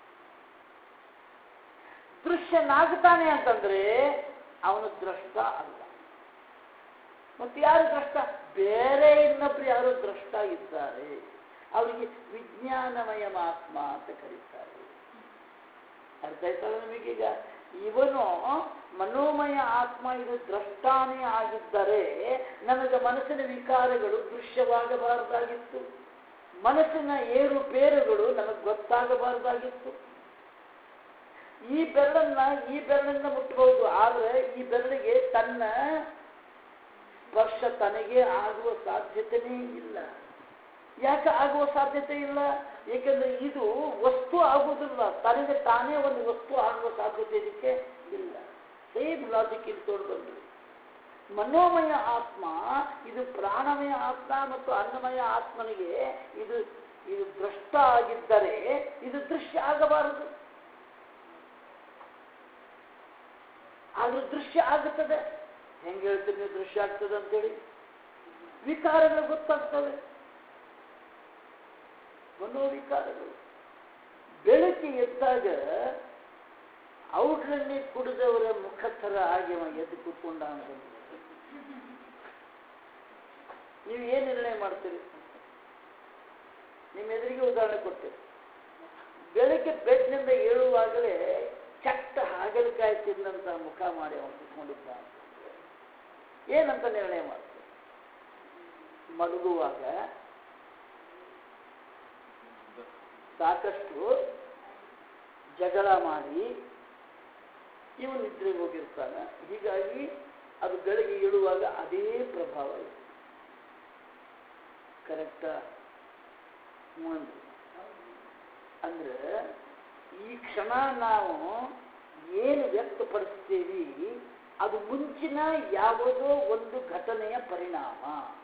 ದೃಶ್ಯನಾಗುತ್ತಾನೆ ಅಂತಂದ್ರೆ ಅವನು ದ್ರಷ್ಟ ಅಲ್ಲ ಮತ್ತೆ ಯಾರು ದ್ರಷ್ಟ ಬೇರೆ ಇನ್ನೊಬ್ರು ಯಾರು ದ್ರಷ್ಟ ಇದ್ದಾರೆ ಅವರಿಗೆ ವಿಜ್ಞಾನಮಯ ಆತ್ಮ ಅಂತ ಕರೀತಾರೆ ಅರ್ಥ ಆಯ್ತಲ್ಲ ನಿಮಗೀಗ ಇವನು ಮನೋಮಯ ಆತ್ಮ ಇದು ದ್ರಷ್ಟಾನೇ ಆಗಿದ್ದರೆ ನನಗೆ ಮನಸ್ಸಿನ ವಿಕಾರಗಳು ದೃಶ್ಯವಾಗಬಾರದಾಗಿತ್ತು ಮನಸ್ಸಿನ ಏರುಪೇರುಗಳು ನನಗೆ ಗೊತ್ತಾಗಬಾರದಾಗಿತ್ತು ಈ ಬೆರಳನ್ನ ಈ ಬೆರಳಿಂದ ಮುಟ್ಟಬಹುದು ಆದ್ರೆ ಈ ಬೆರಳಿಗೆ ತನ್ನ ಸ್ಪರ್ಶ ತನಗೆ ಆಗುವ ಸಾಧ್ಯತೆನೇ ಇಲ್ಲ ಯಾಕೆ ಆಗುವ ಸಾಧ್ಯತೆ ಇಲ್ಲ ಏಕೆಂದ್ರೆ ಇದು ವಸ್ತು ಆಗುವುದಿಲ್ಲ ತನಗೆ ತಾನೇ ಒಂದು ವಸ್ತು ಆಗುವ ಸಾಧ್ಯತೆ ಇದಕ್ಕೆ ಇಲ್ಲ ಸೇಮ್ ಲಾಜಿಕ್ ಇಲ್ಲಿ ತೋಡ್ಬಂದ್ರಿ ಮನೋಮಯ ಆತ್ಮ ಇದು ಪ್ರಾಣಮಯ ಆತ್ಮ ಮತ್ತು ಅನ್ನಮಯ ಆತ್ಮನಿಗೆ ಇದು ಇದು ದೃಷ್ಟ ಆಗಿದ್ದರೆ ಇದು ದೃಶ್ಯ ಆಗಬಾರದು ಆದ್ರೂ ದೃಶ್ಯ ಆಗುತ್ತದೆ ಹೆಂಗೆ ಹೇಳ್ತೀರಿ ನೀವು ದೃಶ್ಯ ಆಗ್ತದೆ ಅಂತೇಳಿ ವಿಕಾರಗಳು ಗೊತ್ತಾಗ್ತವೆ ಮನೋವಿಕಾರಗಳು ಬೆಳಗ್ಗೆ ಎದ್ದಾಗ ಔಟ್ಲನ್ನೇ ಕುಡಿದವರ ಮುಖ ಥರ ಆಗಿ ಅವ ಎದ್ದು ಕೂತ್ಕೊಂಡ ಅಂತಂದ್ರೆ ನೀವು ಏನು ನಿರ್ಣಯ ಮಾಡ್ತೀರಿ ನಿಮ್ಮ ಎದುರಿಗೆ ಉದಾಹರಣೆ ಕೊಡ್ತೀರಿ ಬೆಳಗ್ಗೆ ಬೆಡ್ನಿಂದ ಏಳುವಾಗಲೇ ಚಟ್ಟ ಹಾಗಲಕಾಯಿ ತಿಂದಂತ ಮುಖ ಮಾಡಿ ಅವನು ಕೂತ್ಕೊಂಡಿದ್ದ ಅಂತಂದ್ರೆ ಏನಂತ ನಿರ್ಣಯ ಮಾಡ್ತೀರಿ ಮಲಗುವಾಗ ಸಾಕಷ್ಟು ಜಗಳ ಮಾಡಿ ಇವನು ನಿದ್ರೆಗೆ ಹೋಗಿರ್ತಾನೆ ಹೀಗಾಗಿ ಅದು ಬೆಳಗ್ಗೆ ಏಳುವಾಗ ಅದೇ ಪ್ರಭಾವ ಇದೆ ಕರೆಕ್ಟಾ ಒಂದು ಅಂದ್ರೆ ಈ ಕ್ಷಣ ನಾವು ಏನು ವ್ಯಕ್ತಪಡಿಸ್ತೀವಿ ಅದು ಮುಂಚಿನ ಯಾವುದೋ ಒಂದು ಘಟನೆಯ ಪರಿಣಾಮ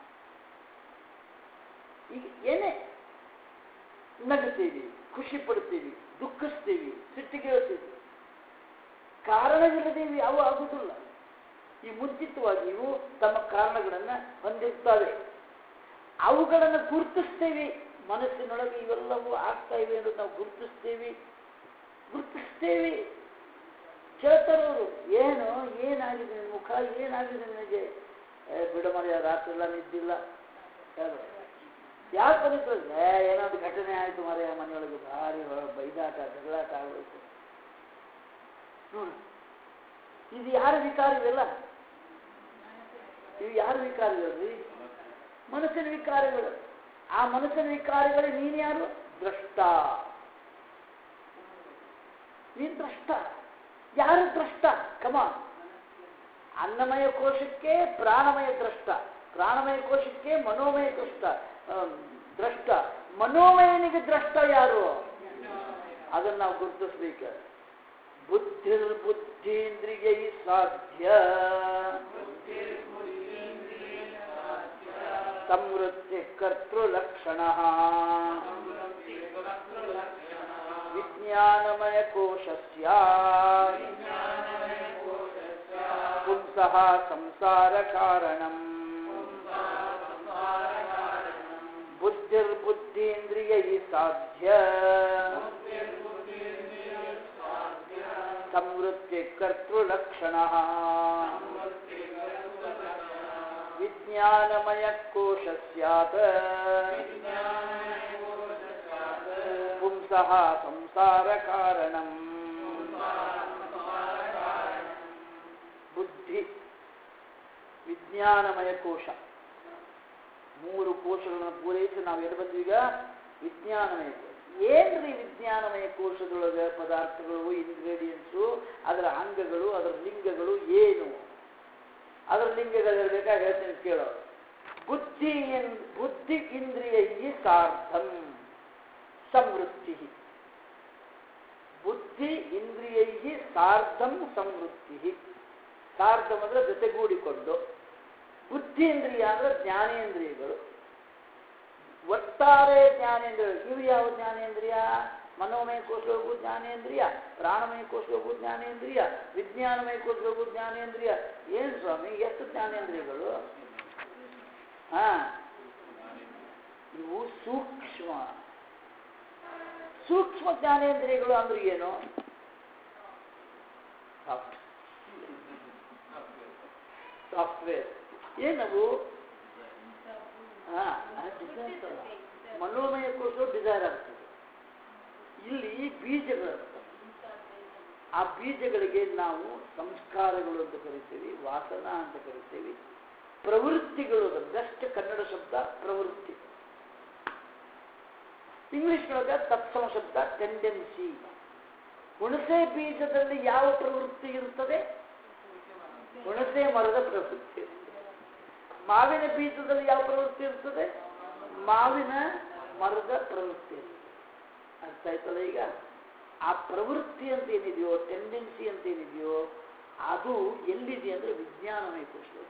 ಈಗ ಏನೇ ನಗುತ್ತೀವಿ ಖುಷಿ ಪಡ್ತೀವಿ ದುಃಖಿಸ್ತೀವಿ ಸಿಟ್ಟಿಗೆ ಹೇಳ್ತೀವಿ ಕಾರಣವಿಲ್ಲದೆ ಇವು ಯಾವ ಆಗುವುದಿಲ್ಲ ಈ ಮುಂಚಿತವಾಗಿ ಇವು ತಮ್ಮ ಕಾರಣಗಳನ್ನು ಹೊಂದಿರ್ತವೆ ಅವುಗಳನ್ನು ಗುರುತಿಸ್ತೇವೆ ಮನಸ್ಸಿನೊಳಗೆ ಇವೆಲ್ಲವೂ ಆಗ್ತಾ ಇವೆ ಅನ್ನೋದು ನಾವು ಗುರುತಿಸ್ತೇವೆ ಗುರುತಿಸ್ತೇವೆ ಕೇಳ್ತಾರವರು ಏನು ಏನಾಗಿದೆ ನಿನ್ನ ಮುಖ ಏನಾಗಿದೆ ನಿನಗೆ ಏ, ಬಿಡು ಮರೆಯ ರಾತ್ರಿ ಎಲ್ಲ ನಿದ್ದಿಲ್ಲ ಹೇಳು ಯಾಕೆ ಬಂದಿತ್ತು ಏ ಏನಾದ್ರು ಘಟನೆ ಆಯಿತು ಮರೆಯ ಮನೆಯೊಳಗೆ ಭಾರಿ ಹೊರ- ಬೈದಾಟ ಜಗಳಾಟ ಆಗೋಯ್ತು ನೋಡು ಇದು ಯಾರ ವಿಕಾರ ಇವೆಲ್ಲ ಇವು ಯಾರ ವಿಕಾರಗಳು ಮನಸ್ಸಿನ ವಿಕಾರಗಳು ಆ ಮನಸ್ಸಿನ ವಿಕಾರಗಳು ನೀನು ಯಾರು ದ್ರಷ್ಟ ನೀನು ದ್ರಷ್ಟ ಯಾರು ದ್ರಷ್ಟ ಕಮ ಅನ್ನಮಯ ಕೋಶಕ್ಕೆ ಪ್ರಾಣಮಯ ದ್ರಷ್ಟ ಪ್ರಾಣಮಯ ಕೋಶಕ್ಕೆ ಮನೋಮಯ ದ್ರಷ್ಟ ಆಮ್, ದ್ರಷ್ಟ ಮನೋಮಯನಿಗೆ ದ್ರಷ್ಟ ಯಾರು ಅದನ್ನು ನಾವು ಗುರುತಿಸ್ಬೇಕು ಬುದ್ಧಿರ್ ಬುದ್ಧೀಂದ್ರಿಯ ಸಾಧ್ಯ ಸಂವೃತ್ತಿ ಕರ್ತೃಲಕ್ಷಣ ವಿಜ್ಞಾನಮಯ ಕೋಶಸ್ಯ ಪುಂಸಃ ಸಂಸಾರ ಕಾರಣಂ ಬುದ್ಧಿರ್ಬುದ್ಧೀಂದ್ರಿಯೈ ಸಾಧ್ಯ ಸಂವೃತ್ತಿ ಕರ್ತೃಲಕ್ಷಣ ವಿಜ್ಞಾನಮಯ ಕೋಶ ಸ್ಯಾತ್ ಪುಂಸಃ ಸಂಸಾರ ಕಾರಣಂ ಬುದ್ಧಿ ವಿಜ್ಞಾನಮಯ ಕೋಶ ಮೂರು ಕೋಶಗಳನ್ನು ಪೂರೈಸಿ ನಾವು ಎಲ್ಲಿ ಬಂದ್ವೀಗ ವಿಜ್ಞಾನಮಯ ಕೋಶ ಏನ್ರಿ ವಿಜ್ಞಾನಮಯ ಕೋಶದೊಳಗೆ ಪದಾರ್ಥಗಳು ಇಂಗ್ರೀಡಿಯೆಂಟ್ಸು ಅದರ ಅಂಗಗಳು ಅದರ ಲಿಂಗಗಳು ಏನು ಅದರ ಲಿಂಗಗಳು ಹೇಳ್ಬೇಕಾ ಹೇಳ್ತೀನಿ ಕೇಳೋ ಬುದ್ಧಿ ಎನ್ ಬುದ್ಧಿ ಇಂದ್ರಿಯ ಸಾರ್ಧಂ ಸಂವೃತ್ತಿ ಬುದ್ಧಿ ಇಂದ್ರಿಯೈ ಸಾರ್ಧಂ ಸಂವೃತ್ತಿ ಸಾರ್ಧಂ ಅಂದ್ರೆ ಜೊತೆಗೂಡಿಕೊಂಡು ಬುದ್ಧೀಂದ್ರಿಯ ಅಂದ್ರೆ ಜ್ಞಾನೇಂದ್ರಿಯಗಳು ಒಟ್ಟಾರೆ ಜ್ಞಾನೇಂದ್ರಿಯಗಳು ಇವು ಯಾವ ಜ್ಞಾನೇಂದ್ರಿಯ ಮನೋಮಯ ಕೋಶವು ಜ್ಞಾನೇಂದ್ರಿಯ ಪ್ರಾಣಮಯ ಕೋಶವು ಜ್ಞಾನೇಂದ್ರಿಯ ವಿಜ್ಞಾನಮಯ ಕೋಶವು ಜ್ಞಾನೇಂದ್ರಿಯ ಏನು ಸ್ವಾಮಿ ಎಷ್ಟು ಜ್ಞಾನೇಂದ್ರಿಯಗಳು ಹಾ ಇವು ಸೂಕ್ಷ್ಮ ಸೂಕ್ಷ್ಮ ಜ್ಞಾನೇಂದ್ರಿಯಗಳು ಅಂದ್ರೆ ಏನು ಸಾಫ್ಟ್ವೇರ್ ಏನವು ಹಾ ಡಿಸೈನ್ ಮನೋಮಯ ಕೋಶ ಡಿಸೈರ್ ಆಗ್ತದೆ ಇಲ್ಲಿ ಬೀಜಗಳು ಆ ಬೀಜಗಳಿಗೆ ನಾವು ಸಂಸ್ಕಾರಗಳು ಅಂತ ಕರಿತೀವಿ ವಾಸನ ಅಂತ ಕರಿತೀವಿ ಪ್ರವೃತ್ತಿಗಳು ಬೆಸ್ಟ್ ಕನ್ನಡ ಶಬ್ದ ಪ್ರವೃತ್ತಿ ಇಂಗ್ಲಿಷ್ನೊಳಗೆ ತತ್ಸಮ ಶಬ್ದ ಟೆಂಡೆನ್ಸಿ ಹುಣಸೆ ಬೀಜದಲ್ಲಿ ಯಾವ ಪ್ರವೃತ್ತಿ ಇರುತ್ತದೆ ಹುಣಸೆ ಮರದ ಪ್ರವೃತ್ತಿ ಇರುತ್ತದೆ ಮಾವಿನ ಬೀಜದಲ್ಲಿ ಯಾವ ಪ್ರವೃತ್ತಿ ಇರ್ತದೆ ಮಾವಿನ ಮರದ ಪ್ರವೃತ್ತಿ ಇರ್ತದೆ ಅರ್ಥ ಆಯ್ತಲ್ಲ ಈಗ ಆ ಪ್ರವೃತ್ತಿ ಅಂತ ಏನಿದೆಯೋ ಟೆಂಡೆನ್ಸಿ ಅಂತ ಏನಿದೆಯೋ ಅದು ಎಲ್ಲಿದೆ ಅಂದ್ರೆ ವಿಜ್ಞಾನಮಯ ಕೋಶದಲ್ಲಿ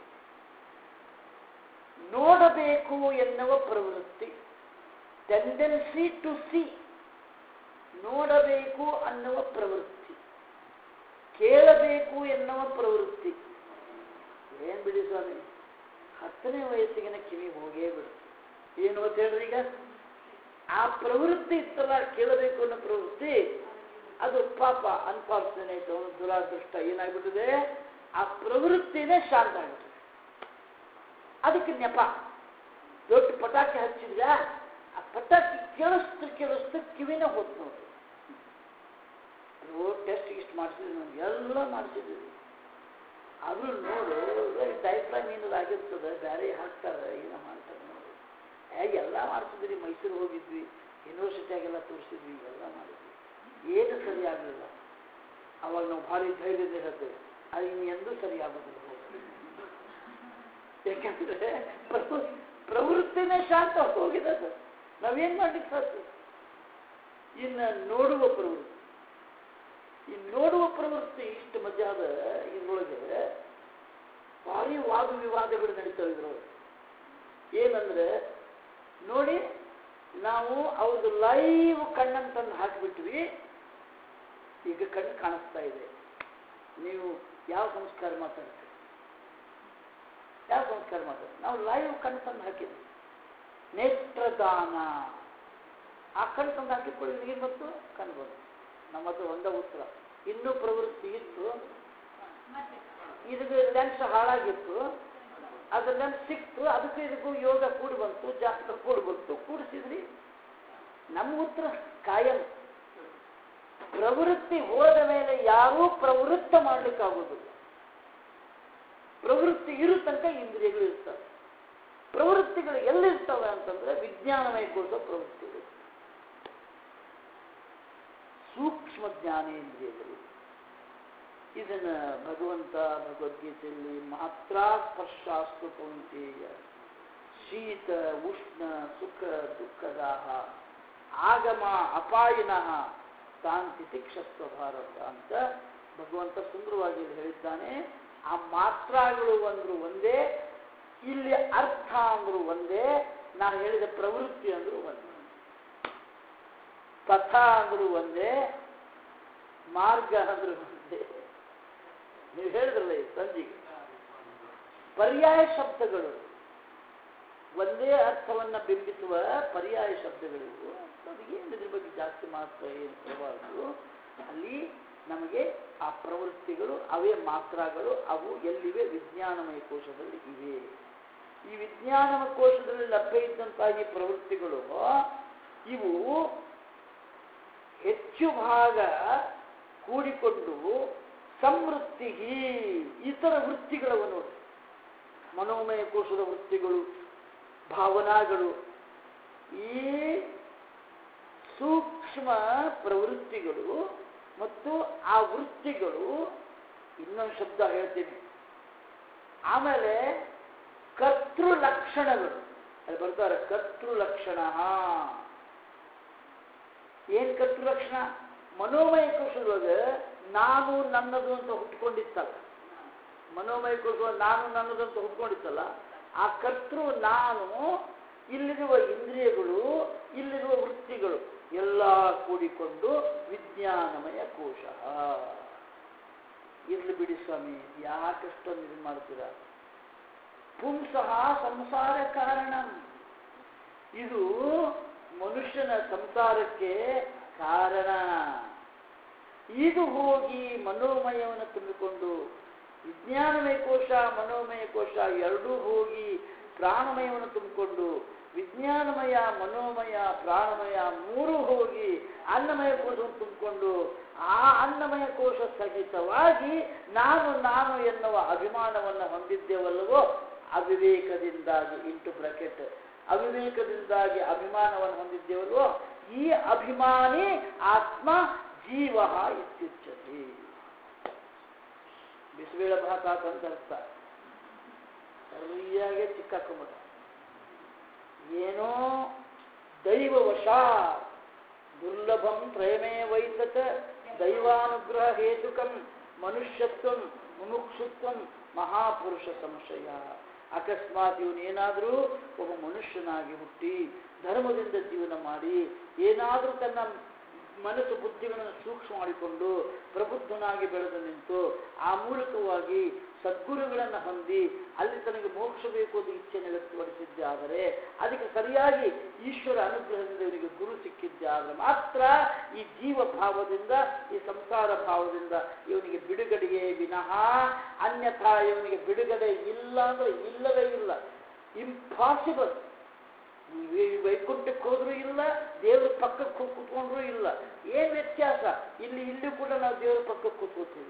ನೋಡಬೇಕು ಎನ್ನುವ ಪ್ರವೃತ್ತಿ ಟೆಂಡೆನ್ಸಿ ಟು ಸಿ ನೋಡಬೇಕು ಅನ್ನುವ ಪ್ರವೃತ್ತಿ ಕೇಳಬೇಕು ಎನ್ನುವ ಪ್ರವೃತ್ತಿ ಏನ್ ಬಿಡಿ ಸ್ವಾಮಿ ಹತ್ತನೇ ವಯಸ್ಸಿಗಿನ ಕಿವಿ ಹೋಗೇ ಬಿಡುತ್ತೆ ಏನು ಅಂತ ಹೇಳ್ರಿ ಈಗ ಆ ಪ್ರವೃತ್ತಿ ಇತ್ತಲ್ಲ ಕೇಳಬೇಕು ಅನ್ನೋ ಪ್ರವೃತ್ತಿ ಅದು ಪಾಪ ಅನ್ಫಾರ್ಚುನೇಟ್ ಅವನು ದುರಾದೃಷ್ಟ ಏನಾಗ್ಬಿಟ್ಟಿದೆ ಆ ಪ್ರವೃತ್ತಿನೇ ಶಾಂತ ಆಗ್ಬಿಟ್ಟಿದೆ ಅದಕ್ಕೆ ನೆಪ ದೊಡ್ಡ ಪಟಾಕಿ ಹಚ್ಚಿದ್ರೆ ಆ ಪಟಾಕಿ ಕೇಳಿಸ್ತು ಕೇಳಿಸ್ತು ಕಿವಿನೇ ಹೋತ್ ನೋಡಿ ರೋಡ್ ಟೆಸ್ಟ್ ಇಷ್ಟು ಮಾಡಿಸಿದ್ವಿ ನಾವು ಎಲ್ಲ ಮಾಡಿಸಿದ್ವಿ ಆದ್ರೂ ನೋಡು ಡೈಫ್ರಾಮ್ ಏನಾದ್ರು ಆಗಿರ್ತದೆ ಬೇರೆ ಹಾಕ್ತಾರೆ ಏನೋ ಮಾಡ್ತಾರೆ ನೋಡು ಹೇಗೆ ಎಲ್ಲ ಮಾಡಿಸಿದ್ರಿ ಮೈಸೂರು ಹೋಗಿದ್ವಿ ಯೂನಿವರ್ಸಿಟಿಯಾಗೆಲ್ಲ ತೋರಿಸಿದ್ವಿ ಎಲ್ಲ ಮಾಡಿದ್ವಿ ಏನು ಸರಿ ಆಗಲಿಲ್ಲ ಅವಾಗ ನಾವು ಭಾರಿ ಧೈರ್ಯದಿಂದ ಹೇಳ್ತೇವೆ ಅದು ಇನ್ನು ಎಂದೂ ಸರಿ ಆಗೋದಿಲ್ಲ ಯಾಕಂದ್ರೆ ಪ್ರವೃ ಪ್ರವೃತ್ತಿನೇ ಶಾಂತ ಹೋಗಿದೆ ಅದು ನಾವೇನ್ ಮಾಡ್ಲಿಕ್ಕೆ ಸಾಧ್ಯ ಇನ್ನು ನೋಡುವ ಪ್ರವೃತ್ತಿ ಈ ನೋಡುವ ಪ್ರವೃತ್ತಿ ಇಷ್ಟು ಮಜಾದ ಇದ್ರೊಳಗೆ ಭಾರಿ ವಾದ ವಿವಾದಗಳು ನಡೀತಾವೆ ಇದ್ರೊಳಗೆ ಏನಂದ್ರೆ ನೋಡಿ ನಾವು ಅವ್ರದ್ದು ಲೈವ್ ಕಣ್ಣನ್ನು ತಂದು ಹಾಕಿಬಿಟ್ವಿ ಈಗ ಕಣ್ಣು ಕಾಣಿಸ್ತಾ ಇದೆ ನೀವು ಯಾವ ಸಂಸ್ಕಾರ ಮಾತಾಡ್ತೀರಿ ಯಾವ ಸಂಸ್ಕಾರ ಮಾತಾಡ್ತೀರಿ ನಾವು ಲೈವ್ ಕಣ್ಣು ತಂದು ಹಾಕಿದ್ವಿ ನೇತ್ರದಾನ ಆ ಕಣ್ಣು ತಂದು ಹಾಕಿಕೊಳ್ಳಿ ನೀರು ಬಂತು ಕಣ್ಣು ಬಂತು ನಮ್ಮ ಹತ್ರ ಒಂದೇ ಉತ್ತರ ಇನ್ನೂ ಪ್ರವೃತ್ತಿ ಇತ್ತು ಇದಕ್ಕೆ ಲೆನ್ಸ್ ಹಾಳಾಗಿತ್ತು ಅದ್ರ ಲೆನ್ಸ್ ಸಿಕ್ತು ಅದಕ್ಕೂ ಇದಕ್ಕೂ ಯೋಗ ಕೂಡಿ ಬಂತು ಜಾಸ್ತಿ ಕೂಡಿ ಬಂತು ಕೂಡಿಸಿದ್ರಿ ನಮ್ಮ ಉತ್ತರ ಕಾಯಂ ಪ್ರವೃತ್ತಿ ಹೋದ ಮೇಲೆ ಯಾರೂ ಪ್ರವೃತ್ತ ಮಾಡ್ಲಿಕ್ಕಾಗೋದಿಲ್ಲ ಪ್ರವೃತ್ತಿ ಇರು ತನಕ ಇಂದ್ರಿಯಗಳು ಇರ್ತವೆ ಪ್ರವೃತ್ತಿಗಳು ಎಲ್ಲಿರ್ತವೆ ಅಂತಂದ್ರೆ ವಿಜ್ಞಾನಮಯ ಕೋಶ ಪ್ರವೃತ್ತಿಗಳು ಸೂಕ್ಷ್ಮ ಜ್ಞಾನೇಂದ್ರಿಯಗಳು ಇದನ್ನ ಭಗವಂತ ಭಗವದ್ಗೀತೆಯಲ್ಲಿ ಮಾತ್ರ ಸ್ಪರ್ಶಾಸ್ತು ಕೌಂತೇಯ ಶೀತ ಉಷ್ಣ ಸುಖ ದುಃಖದಾಹ ಆಗಮ ಅಪಾಯಿನಃ ಶಾಂತಿ ತಿಕ್ಷಸ್ವ ಭಾರತ ಅಂತ ಭಗವಂತ ಸುಂದರವಾಗಿ ಇಲ್ಲಿ ಹೇಳಿದ್ದಾನೆ ಆ ಮಾತ್ರಗಳು ಅಂದ್ರು ಒಂದೇ ಇಲ್ಲಿ ಅರ್ಥ ಅಂದ್ರು ಒಂದೇ ನಾನು ಹೇಳಿದ ಪ್ರವೃತ್ತಿ ಅಂದ್ರು ಒಂದೇ ಪಥ ಅಂದ್ರು ಒಂದೇ ಮಾರ್ಗ ಅಂದ್ರು ಒಂದೇ ನೀವು ಹೇಳಿದ್ರಲ್ಲ ಈ ಸಂಜಿಗೆ ಪರ್ಯಾಯ ಶಬ್ದಗಳು ಒಂದೇ ಅರ್ಥವನ್ನ ಬಿಂಬಿಸುವ ಪರ್ಯಾಯ ಶಬ್ದಗಳಿವು ನಮಗೇನು ಇದ್ರ ಬಗ್ಗೆ ಜಾಸ್ತಿ ಮಹತ್ವ ಏನು ಕೊಡಬಾರ್ದು ಅಲ್ಲಿ ನಮಗೆ ಆ ಪ್ರವೃತ್ತಿಗಳು ಅವೇ ಮಾತ್ರಗಳು ಅವು ಎಲ್ಲಿವೆ ವಿಜ್ಞಾನಮಯ ಕೋಶದಲ್ಲಿ ಇವೆ ಈ ವಿಜ್ಞಾನಮಯ ಕೋಶದಲ್ಲಿ ಲಭ್ಯ ಇದ್ದಂತಹ ಈ ಪ್ರವೃತ್ತಿಗಳು ಇವು ಹೆಚ್ಚು ಭಾಗ ಕೂಡಿಕೊಂಡು ಸಮೃದ್ಧಿ ಇತರ ವೃತ್ತಿಗಳವ ನೋಡಿ ಮನೋಮಯ ಕೋಶದ ವೃತ್ತಿಗಳು ಭಾವನಾಗಳು ಈ ಸೂಕ್ಷ್ಮ ಪ್ರವೃತ್ತಿಗಳು ಮತ್ತು ಆ ವೃತ್ತಿಗಳು ಇನ್ನೊಂದು ಶಬ್ದ ಹೇಳ್ತೀನಿ ಆಮೇಲೆ ಕರ್ತೃ ಲಕ್ಷಣಗಳು ಅಲ್ಲಿ ಬರ್ತಾರೆ ಕರ್ತೃ ಲಕ್ಷಣ ಏನ್ ಕರ್ತೃ ಲಕ್ಷಣ ಮನೋಮಯ ಕೋಶದೊಳಗೆ ನಾನು ನನ್ನದು ಅಂತ ಹುಟ್ಕೊಂಡಿತ್ತಲ್ಲ ಮನೋಮಯ ಕೋಶ ನಾನು ನನ್ನದು ಅಂತ ಹುಟ್ಕೊಂಡಿತ್ತಲ್ಲ ಆ ಕರ್ತೃ ನಾನು ಇಲ್ಲಿರುವ ಇಂದ್ರಿಯಗಳು ಇಲ್ಲಿರುವ ವೃತ್ತಿಗಳು ಎಲ್ಲ ಕೂಡಿಕೊಂಡು ವಿಜ್ಞಾನಮಯ ಕೋಶ ಇರ್ಲಿ ಬಿಡಿ ಸ್ವಾಮಿ ಯಾಕಷ್ಟೊಂದು ಇದು ಮಾಡ್ತೀರಾ ಪುಂಸಃ ಸಂಸಾರ ಕಾರಣ ಇದು ಮನುಷ್ಯನ ಸಂಸಾರಕ್ಕೆ ಕಾರಣ ಇದು ಹೋಗಿ ಮನೋಮಯವನ್ನು ತುಂಬಿಕೊಂಡು ವಿಜ್ಞಾನಮಯ ಕೋಶ ಮನೋಮಯ ಕೋಶ ಎರಡೂ ಹೋಗಿ ಪ್ರಾಣಮಯವನ್ನು ತುಂಬಿಕೊಂಡು ವಿಜ್ಞಾನಮಯ ಮನೋಮಯ ಪ್ರಾಣಮಯ ಮೂರು ಹೋಗಿ ಅನ್ನಮಯ ಕೋಶವನ್ನು ತುಂಬಿಕೊಂಡು ಆ ಅನ್ನಮಯ ಕೋಶ ಸಹಿತವಾಗಿ ನಾನು ನಾನು ಎನ್ನುವ ಅಭಿಮಾನವನ್ನು ಹೊಂದಿದ್ದೇವಲ್ಲವೋ ಅವಿವೇಕದಿಂದಾಗಿ ಇಂಟು ಬ್ರಕೆಟ್ ಅವಿವೇಕದಿಂದಾಗಿ ಅಭಿಮಾನವನ್ನು ಹೊಂದಿದ್ದೇವಲ್ವೋ ಈ ಅಭಿಮಾನಿ ಆತ್ಮ ಜೀವ ಇತ್ಯುಚ್ಯತೆ ಬಿಸಿಬೇಳೆ ಭಾತ ಅಂತ ಅರ್ಥ ಸರಿಯಾಗಿ ಚಿಕ್ಕಾಕೊಂಬಿಟ್ಟ ಏನೋ ದೈವವಶ ದುರ್ಲಭಂ ಪ್ರೇಮೇ ವೈತತ ದೈವಾನುಗ್ರಹ ಹೇತುಕಂ ಮನುಷ್ಯತ್ವಂ ಮುಮುಕ್ಷುತ್ವಂ ಮಹಾಪುರುಷ ಸಂಶಯ ಅಕಸ್ಮಾತ್ ಇವನೇನಾದರೂ ಒಬ್ಬ ಮನುಷ್ಯನಾಗಿ ಹುಟ್ಟಿ ಧರ್ಮದಿಂದ ಜೀವನ ಮಾಡಿ ಏನಾದರೂ ತನ್ನ ಮನಸ್ಸು ಬುದ್ಧಿಗಳನ್ನು ಸೂಕ್ಷ್ಮ ಮಾಡಿಕೊಂಡು ಪ್ರಬುದ್ಧನಾಗಿ ಬೆಳೆದು ನಿಂತು ಆ ಮೂಲಕವಾಗಿ ಸದ್ಗುರುಗಳನ್ನು ಹೊಂದಿ ಅಲ್ಲಿ ತನಗೆ ಮೋಕ್ಷ ಬೇಕು ಅಂತ ಇಚ್ಛೆಯನ್ನು ವ್ಯಕ್ತಪಡಿಸಿದ್ದೆ ಆದರೆ ಅದಕ್ಕೆ ಸರಿಯಾಗಿ ಈಶ್ವರ ಅನುಗ್ರಹದಿಂದ ಇವನಿಗೆ ಗುರು ಸಿಕ್ಕಿದ್ದೆ ಆದರೆ ಮಾತ್ರ ಈ ಜೀವ ಭಾವದಿಂದ ಈ ಸಂಸಾರ ಭಾವದಿಂದ ಇವನಿಗೆ ಬಿಡುಗಡೆಯೇ ವಿನಃ ಅನ್ಯಥಾ ಇವನಿಗೆ ಬಿಡುಗಡೆ ಇಲ್ಲ ಅಂದ್ರೆ ಇಲ್ಲವೇ ಇಲ್ಲ ಇಂಪಾಸಿಬಲ್ ಈ ವೈಕುಂಠಕ್ಕೆ ಹೋದ್ರೂ ಇಲ್ಲ ದೇವ್ರ ಪಕ್ಕಕ್ಕೆ ಹೋಗಿ ಕೂತ್ಕೊಂಡ್ರೂ ಇಲ್ಲ ಏನ್ ವ್ಯತ್ಯಾಸ ಇಲ್ಲಿ ಇಲ್ಲಿ ಕೂಡ ನಾವು ದೇವ್ರ ಪಕ್ಕಕ್ಕೆ ಕೂತ್ಕೋತೀವಿ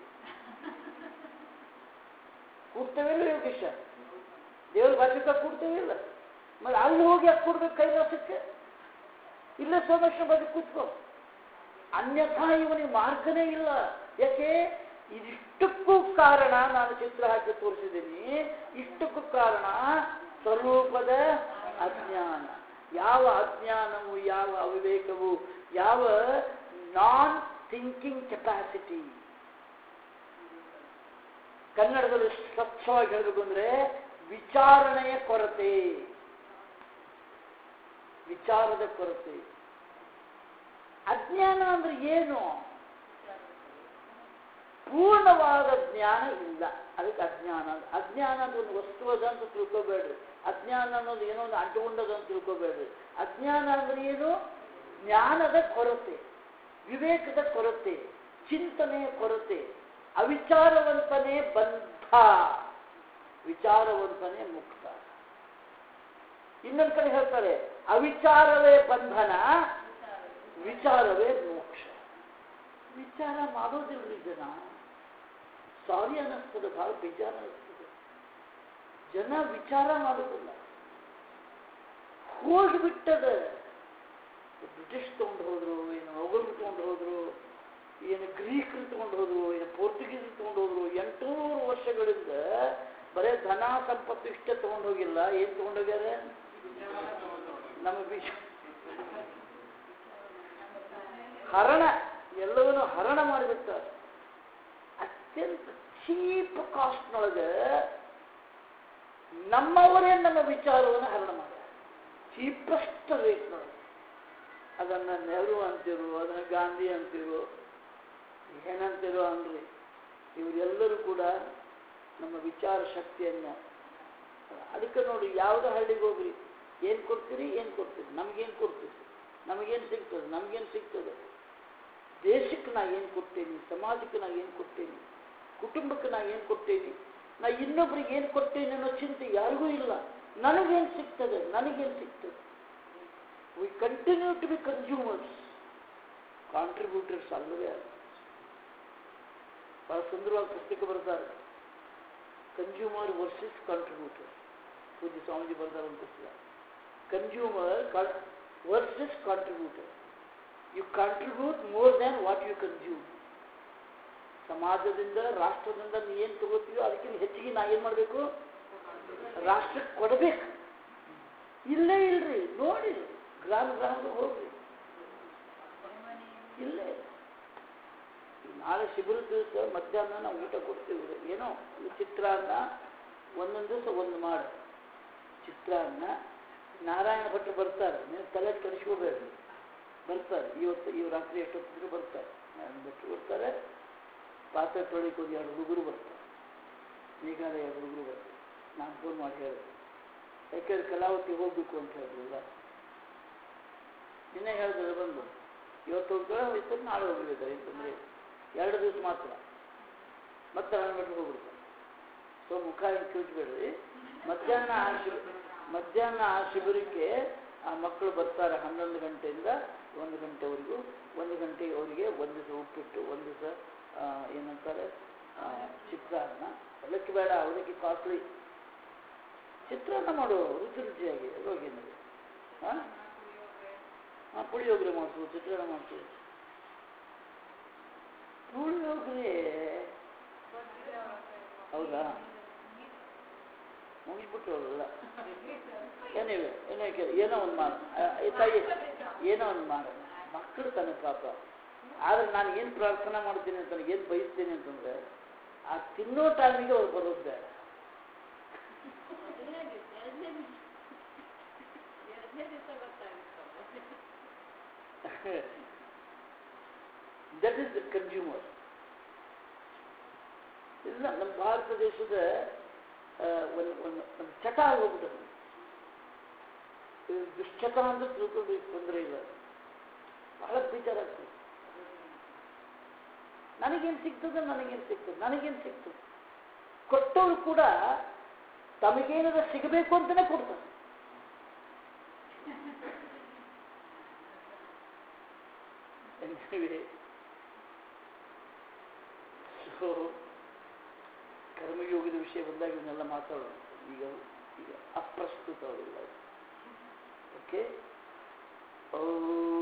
ಕೂಡ್ತೇವಿಲ್ಲ ಯೋಗೀಶ ದೇವ್ರ ಬಾಜುಕ ಕೂಡ್ತೇವಿಲ್ಲ ಮತ್ತೆ ಅಲ್ಲಿ ಹೋಗಿ ಯಾಕೆ ಕೊಡ್ಬೇಕು ಕೈಲಾಸಕ್ಕೆ ಇಲ್ಲೇ ಸೋಮೇಶ್ವರ ಬಾಜು ಕೂತ್ಕೋ ಅನ್ಯಥಾ ಇವನಿಗೆ ಮಾರ್ಗನೇ ಇಲ್ಲ ಯಾಕೆ ಇದಿಷ್ಟಕ್ಕೂ ಕಾರಣ ನಾನು ಚಿತ್ರ ಹಾಕಿ ತೋರಿಸಿದ್ದೀನಿ ಇಷ್ಟಕ್ಕೂ ಕಾರಣ ಸ್ವರೂಪದ ಅಜ್ಞಾನ ಯಾವ ಅಜ್ಞಾನವು ಯಾವ ಅವಿವೇಕವು ಯಾವ ನಾನ್ ಥಿಂಕಿಂಗ್ ಕೆಪಾಸಿಟಿ ಕನ್ನಡದಲ್ಲಿ ಸ್ವಚ್ಛವಾಗಿ ಹೇಳಬೇಕು ಅಂದ್ರೆ ವಿಚಾರಣೆಯ ಕೊರತೆ ವಿಚಾರದ ಕೊರತೆ ಅಜ್ಞಾನ ಅಂದ್ರೆ ಏನು ಪೂರ್ಣವಾದ ಜ್ಞಾನ ಇಲ್ಲ ಅದಕ್ಕೆ ಅಜ್ಞಾನ ಅಂತ. ಅಜ್ಞಾನ ಅಂದ್ರೆ ಒಂದು ವಸ್ತು ಅದ ಅಂತ ತಿಳ್ಕೊಬೇಡ್ರಿ ಅಜ್ಞಾನ ಅನ್ನೋದು ಏನೋ ಒಂದು ಅಂಟುಕೊಂಡದ ಅಂತ ತಿಳ್ಕೊಬೇಡ್ರಿ ಅಜ್ಞಾನ ಅಂದ್ರೆ ಏನು ಜ್ಞಾನದ ಕೊರತೆ ವಿವೇಕದ ಕೊರತೆ ಚಿಂತನೆಯ ಕೊರತೆ ಅವಿಚಾರವಂತನೇ ಬಂಧ ವಿಚಾರವಂತನೇ ಮುಕ್ತ ಇನ್ನೊಂದು ಕಡೆ ಹೇಳ್ತಾರೆ ಅವಿಚಾರವೇ ಬಂಧನ ವಿಚಾರವೇ ಮೋಕ್ಷ ವಿಚಾರ ಮಾಡೋದಿಲ್ರಿ ಜನ ಸಾರಿ ಅನ್ನಿಸ್ತದೆ ಬಹಳ ಬೇಜಾರು ಅನ್ನಿಸ್ತದೆ ಜನ ವಿಚಾರ ಮಾಡೋದಿಲ್ಲ ಹೋಗ್ಬಿಟ್ಟದ ಬ್ರಿಟಿಷ್ ತಗೊಂಡು ಹೋದ್ರು ಏನು ಮೊಘಲರು ತಗೊಂಡು ಹೋದ್ರು ಏನು ಗ್ರೀಕರು ತಗೊಂಡು ಹೋದ್ರು ಏನು ಪೋರ್ಚುಗೀಸ್ ತಗೊಂಡು ಹೋದ್ರು ಎಂಟುನೂರು ವರ್ಷಗಳಿಂದ ಬರೇ ಧನ ಸಂಪತ್ತು ಇಷ್ಟೇ ತಗೊಂಡು ಹೋಗಿಲ್ಲ ಏನ್ ತಗೊಂಡು ಹೋಗ್ಯಾರ ನಮ್ಮ ವಿಷ ಹರಣ ಎಲ್ಲವನ್ನೂ ಹರಣ ಮಾಡಿಬಿಡ್ತಾರೆ ಅತ್ಯಂತ ಚೀಪ್ ಕಾಸ್ಟ್ನೊಳಗೆ ನಮ್ಮವರೇ ನಮ್ಮ ವಿಚಾರವನ್ನು ಹರಣ ಮಾಡ್ತಾರೆ ಚೀಪೆಸ್ಟ್ ರೇಟ್ನೊಳಗೆ ಅದನ್ನ ನೆಹರು ಅಂತಿರು ಅದನ್ನ ಗಾಂಧಿ ಅಂತಿರು ಏನಂತಿರೋ ಅನ್ರಿ ಇವರೆಲ್ಲರೂ ಕೂಡ ನಮ್ಮ ವಿಚಾರ ಶಕ್ತಿಯನ್ನ ಅದಕ್ಕೆ ನೋಡಿ ಯಾವುದೇ ಹಳ್ಳಿಗೆ ಹೋಗ್ರಿ ಏನು ಕೊಡ್ತೀರಿ ಏನು ಕೊಡ್ತೀರಿ ನಮಗೇನು ಕೊಡ್ತೀರಿ ನಮಗೇನು ಸಿಗ್ತದೆ ನಮಗೇನು ಸಿಗ್ತದೆ ದೇಶಕ್ಕೆ ನಾ ಏನು ಕೊಟ್ಟೇನಿ ಸಮಾಜಕ್ಕೆ ನಾ ಏನು ಕೊಟ್ಟೇನಿ ಕುಟುಂಬಕ್ಕೆ ನಾ ಏನು ಕೊಟ್ಟೇನಿ ನಾ ಇನ್ನೊಬ್ರಿಗೆ ಏನು ಕೊಟ್ಟೇನಿ ಅನ್ನೋ ಚಿಂತೆ ಯಾರಿಗೂ ಇಲ್ಲ ನನಗೇನು ಸಿಗ್ತದೆ ನನಗೇನು ಸಿಗ್ತದೆ we continue to be consumers contributors ಅಲ್ಲವೇ ಅಲ್ಲ ಬಹಳ ಸುಂದರವಾಗಿ ಪುಸ್ತಕ ಬರ್ತಾರೆ ಕನ್ಸ್ಯೂಮರ್ ವರ್ಸಸ್ ಕಾಂಟ್ರಿಬ್ಯೂಟರ್ ಪೂಜ್ಯ ಸ್ವಾಮೀಜಿ ಬರ್ತಾರೆ ಒಂದು ಪುಸ್ತಕ consumer versus contributor you contribute more than what you consume ಸಮಾಜದಿಂದ ರಾಷ್ಟ್ರದಿಂದ ನೀ ಏನು ತಗೋತೀವೋ ಅದಕ್ಕಿಂತ ಹೆಚ್ಚಿಗೆ ನಾ ಏನು ಮಾಡಬೇಕು ರಾಷ್ಟ್ರಕ್ಕೆ ಕೊಡಬೇಕು ಇಲ್ಲೇ ಇಲ್ರಿ ನೋಡಿ ಗ್ರಾಮ ಗ್ರಾಮಕ್ಕೆ ಹೋಗ್ರಿ ಇಲ್ಲೇ ಈ ನಾಳೆ ಶಿಬಿರ ದಿವಸ ಮಧ್ಯಾಹ್ನ ನಾವು ಊಟ ಕೊಡ್ತೀವಿ ಏನೋ ಈ ಚಿತ್ರಾನ್ನ ಒಂದೊಂದು ದಿವಸ ಒಂದು ಮಾಡು ಚಿತ್ರಾನ್ನ ನಾರಾಯಣ ಭಟ್ರು ಬರ್ತಾರೆ ನೀವು ತಲೆ ಕಳಿಸ್ಕೋಬೇಡ್ರಿ ಬರ್ತಾರೆ ಇವತ್ತು ಇವ್ ರಾತ್ರಿ ಎಷ್ಟೊತ್ತಿದ್ರು ಬರ್ತಾರೆ ನಾರಾಯಣ ಭಟ್ರು ಬರ್ತಾರೆ ಪಾತ್ರೆ ತೊಳಿಕ್ ಹೋಗಿ ಎರಡು ಹುಡುಗರು ಬರ್ತಾರೆ ಮೇಘಾಲಯ ಎರಡು ಹುಡುಗರು ಬರ್ತಾರೆ ನಾನು ಫೋನ್ ಮಾಡಿ ಹೇಳಿದೆ ಯಾಕಂದ್ರೆ ಕಲಾವತಿ ಹೋಗ್ಬೇಕು ಅಂತ ಹೇಳಿದ್ರಲ್ಲ ನಿನ್ನೆ ಹೇಳಿದ್ರೆ ಬಂದು ಇವತ್ತು ಹೋಗ್ತಾರೆ ಹೋಯ್ತಾರೆ ನಾಳೆ ಹೋಗ್ಬೇಕಾರೆ ಅಂತಂದ್ರೆ ಎರಡು ದಿವಸ ಮಾತ್ರ ಮತ್ತೆ ನಾನು ಬಿಟ್ಟು ಹೋಗ್ಬಿಡ್ತಾರೆ ಸೊ ಮುಖ ಏನು ಕಿವುಚ್ಬೇಡ್ರಿ ಮಧ್ಯಾಹ್ನ ಆ ಶಿಬಿ ಮಧ್ಯಾಹ್ನ ಆ ಶಿಬಿರಕ್ಕೆ ಆ ಮಕ್ಕಳು ಬರ್ತಾರೆ ಹನ್ನೊಂದು ಗಂಟೆಯಿಂದ ಒಂದು ಗಂಟೆವರೆಗೂ ಒಂದು ಗಂಟೆಗೆ ಅವರಿಗೆ ಒಂದು ದಿವಸ ಉಪ್ಪಿಟ್ಟು ಒಂದು ದಿವಸ ಏನಂತಾರೆ ಆ, ಚಿತ್ರಾನ್ನ ಅವಲಕ್ಕಿ ಬೇಡ ಅವಲಕ್ಕಿ ಕಾಸ್ಟ್ಲಿ ಚಿತ್ರಾನ್ನ ಮಾಡು ರುಚಿ ರುಚಿಯಾಗಿ ಅದ್ರೊಳಗೇನಿದೆ ಹಾಂ ಹಾಂ ಪುಳಿಯೋಗರೆ ಮಾಡಿಸು ಚಿತ್ರಾನ್ನ ಮಾಡಿಸು ಪುಳಿಯೋಗರೆ ಹೌದಾ ಮುಗಿಸ್ಬಿಟ್ರು ಅವರೆಲ್ಲ ಏನಿಲ್ಲ ಏನೋ ಕೆ- ಏನೋ ಒಂದು ಮಾಡು ಆ, ಈ ತಾಯಿ ಏನೋ ಒಂದು ಮಾಡು ಮಕ್ಕಳು ತಾನೆ ಪಾಪ ಆದ್ರೆ ನಾನು ಏನು ಪ್ರಾರ್ಥನೆ ಮಾಡ್ತೀನಿ ಅಂತ ಏನು ಬಯಸ್ತೀನಿ ಅಂತಂದ್ರೆ ಆ ತಿನ್ನೋ ಟೈಮಿಗೆ ಅವ್ರು ಬರೋದು ಬೇಡ ದಟ್ ಈಸ್ ದ ಕನ್ಸ್ಯೂಮರ್ ಇಲ್ಲ ನಮ್ಮ ಭಾರತ ದೇಶದ ಆ, ಒಂದು ಒಂದು ಒಂದು ಚಟ ಆಗೋಗ್ಬಿಟ್ಟದೆ ಇದು ದುಶ್ಚಟ ಅಂದ್ರೆ ತಿಳ್ಕೊಂಡು ತೊಂದರೆ ಇಲ್ಲ ಬಹಳ ಬೇಜಾರ ಆಗ್ತದೆ ನನಗೇನು ಸಿಗ್ತದೆ ನನಗೇನು ಸಿಗ್ತದೆ ನನಗೇನು ಸಿಗ್ತದೆ ಕೊಟ್ಟವರು ಕೂಡ ತಮಗೇನಾರ ಸಿಗಬೇಕು ಅಂತಲೇ ಕೊಡ್ತಾರೆ Anyway, so, ಕರ್ಮಯೋಗದ ವಿಷಯ ಬಂದಾಗ ಇವನ್ನೆಲ್ಲ ಮಾತಾಡೋಣ ಈಗ ಈಗ ಅಪ್ರಸ್ತುತ ಅವೆಲ್ಲ ಓಕೆ ಓ